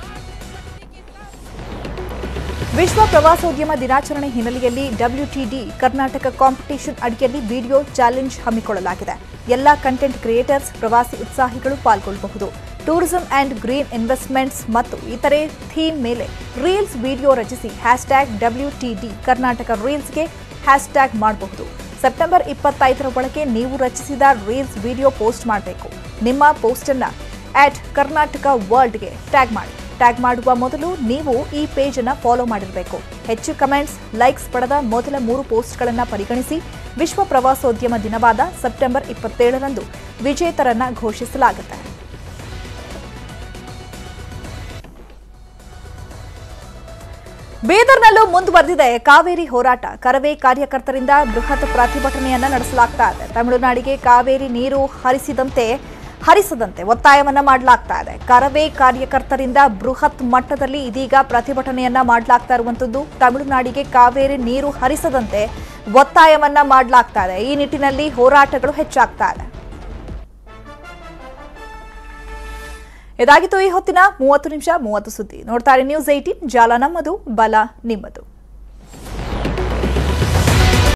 ವಿಶ್ವ ಪ್ರವಾಸೋದ್ಯಮ ದಿನಾಚರಣೆ ಹಿನ್ನೆಲೆಯಲ್ಲಿ ಡಬ್ಲ್ಯೂಟಿಡಿ ಕರ್ನಾಟಕ ಕಾಂಪಿಟಿಷನ್ ಅಡಿಯಲ್ಲಿ ವಿಡಿಯೋ ಚಾಲೆಂಜ್ ಹಮ್ಮಿಕೊಳ್ಳಲಾಗಿದೆ ಎಲ್ಲ ಕಂಟೆಂಟ್ ಕ್ರಿಯೇಟರ್ಸ್ ಪ್ರವಾಸಿ ಉತ್ಸಾಹಿಗಳು ಪಾಲ್ಗೊಳ್ಳಬಹುದು ಟೂರಿಸಂ ಅಂಡ್ ಗ್ರೀನ್ ಇನ್ವೆಸ್ಟ್ಮೆಂಟ್ಸ್ ಮತ್ತು ಇತರೆ ಥೀಮ್ ಮೇಲೆ ರೀಲ್ಸ್ ವಿಡಿಯೋ ರಚಿಸಿ ಹ್ಯಾಶ್ಟ್ಯಾಗ್ ಡಬ್ಲ್ಯೂಟಿಡಿ ಕರ್ನಾಟಕ ರೀಲ್ಸ್ಗೆ ಹ್ಯಾಶ್ಟ್ಯಾಗ್ ಮಾಡಬಹುದು ಸೆಪ್ಟೆಂಬರ್ ಇಪ್ಪತ್ತೈದರ ಒಳಗೆ ನೀವು ರಚಿಸಿದ ರೀಲ್ಸ್ ವಿಡಿಯೋ ಪೋಸ್ಟ್ ಮಾಡಬೇಕು ನಿಮ್ಮ ಪೋಸ್ಟನ್ನು ಆಟ್ ಕರ್ನಾಟಕ ವರ್ಲ್ಡ್ಗೆ ಟ್ಯಾಗ್ ಮಾಡಿ ಟ್ಯಾಗ್ ಮಾಡುವ ಮೊದಲು ನೀವು ಈ ಪೇಜ್ ಅನ್ನ ಫಾಲೋ ಮಾಡಿರಬೇಕು ಹೆಚ್ಚು ಕಮೆಂಟ್ಸ್ ಲೈಕ್ಸ್ ಪಡೆದ ಮೊದಲ ಮೂರು ಪೋಸ್ಟ್ಗಳನ್ನು ಪರಿಗಣಿಸಿ ವಿಶ್ವ ಪ್ರವಾಸೋದ್ಯಮ ದಿನವಾದ ಸೆಪ್ಟೆಂಬರ್ ಇಪ್ಪತ್ತೇಳರಂದು ವಿಜೇತರನ್ನ ಘೋಷಿಸಲಾಗುತ್ತೆ ಬೀದರ್ನಲ್ಲೂ ಮುಂದುವರೆದಿದೆ ಕಾವೇರಿ ಹೋರಾಟ ಕರವೇ ಕಾರ್ಯಕರ್ತರಿಂದ ಬೃಹತ್ ಪ್ರತಿಭಟನೆಯನ್ನ ನಡೆಸಲಾಗ್ತಾ ಇದೆ ತಮಿಳುನಾಡಿಗೆ ಕಾವೇರಿ ನೀರು ಹರಿಸಿದಂತೆ ಹರಿಸದಂತೆ ಒತ್ತಾಯವನ್ನ ಮಾಡಲಾಗ್ತಾ ಇದೆ ಕರವೇ ಕಾರ್ಯಕರ್ತರಿಂದ ಬೃಹತ್ ಮಟ್ಟದಲ್ಲಿ ಇದೀಗ ಪ್ರತಿಭಟನೆಯನ್ನ ಮಾಡಲಾಗ್ತಾ ಇರುವಂತದ್ದು ತಮಿಳುನಾಡಿಗೆ ಕಾವೇರಿ ನೀರು ಹರಿಸದಂತೆ ಒತ್ತಾಯವನ್ನ ಮಾಡಲಾಗ್ತಾ ಇದೆ ಈ ನಿಟ್ಟಿನಲ್ಲಿ ಹೋರಾಟಗಳು ಹೆಚ್ಚಾಗ್ತಾ ಇದೆ ಇದಾಗಿತ್ತು ಈ ಹೊತ್ತಿನ ಮೂವತ್ತು ನಿಮಿಷ ಮೂವತ್ತು ಸುದ್ದಿ ನೋಡ್ತಾರೆ ನ್ಯೂಸ್ ಏಟೀನ್ ಜಾಲ ನಮ್ಮದು ಬಲ ನಿಮ್ಮದು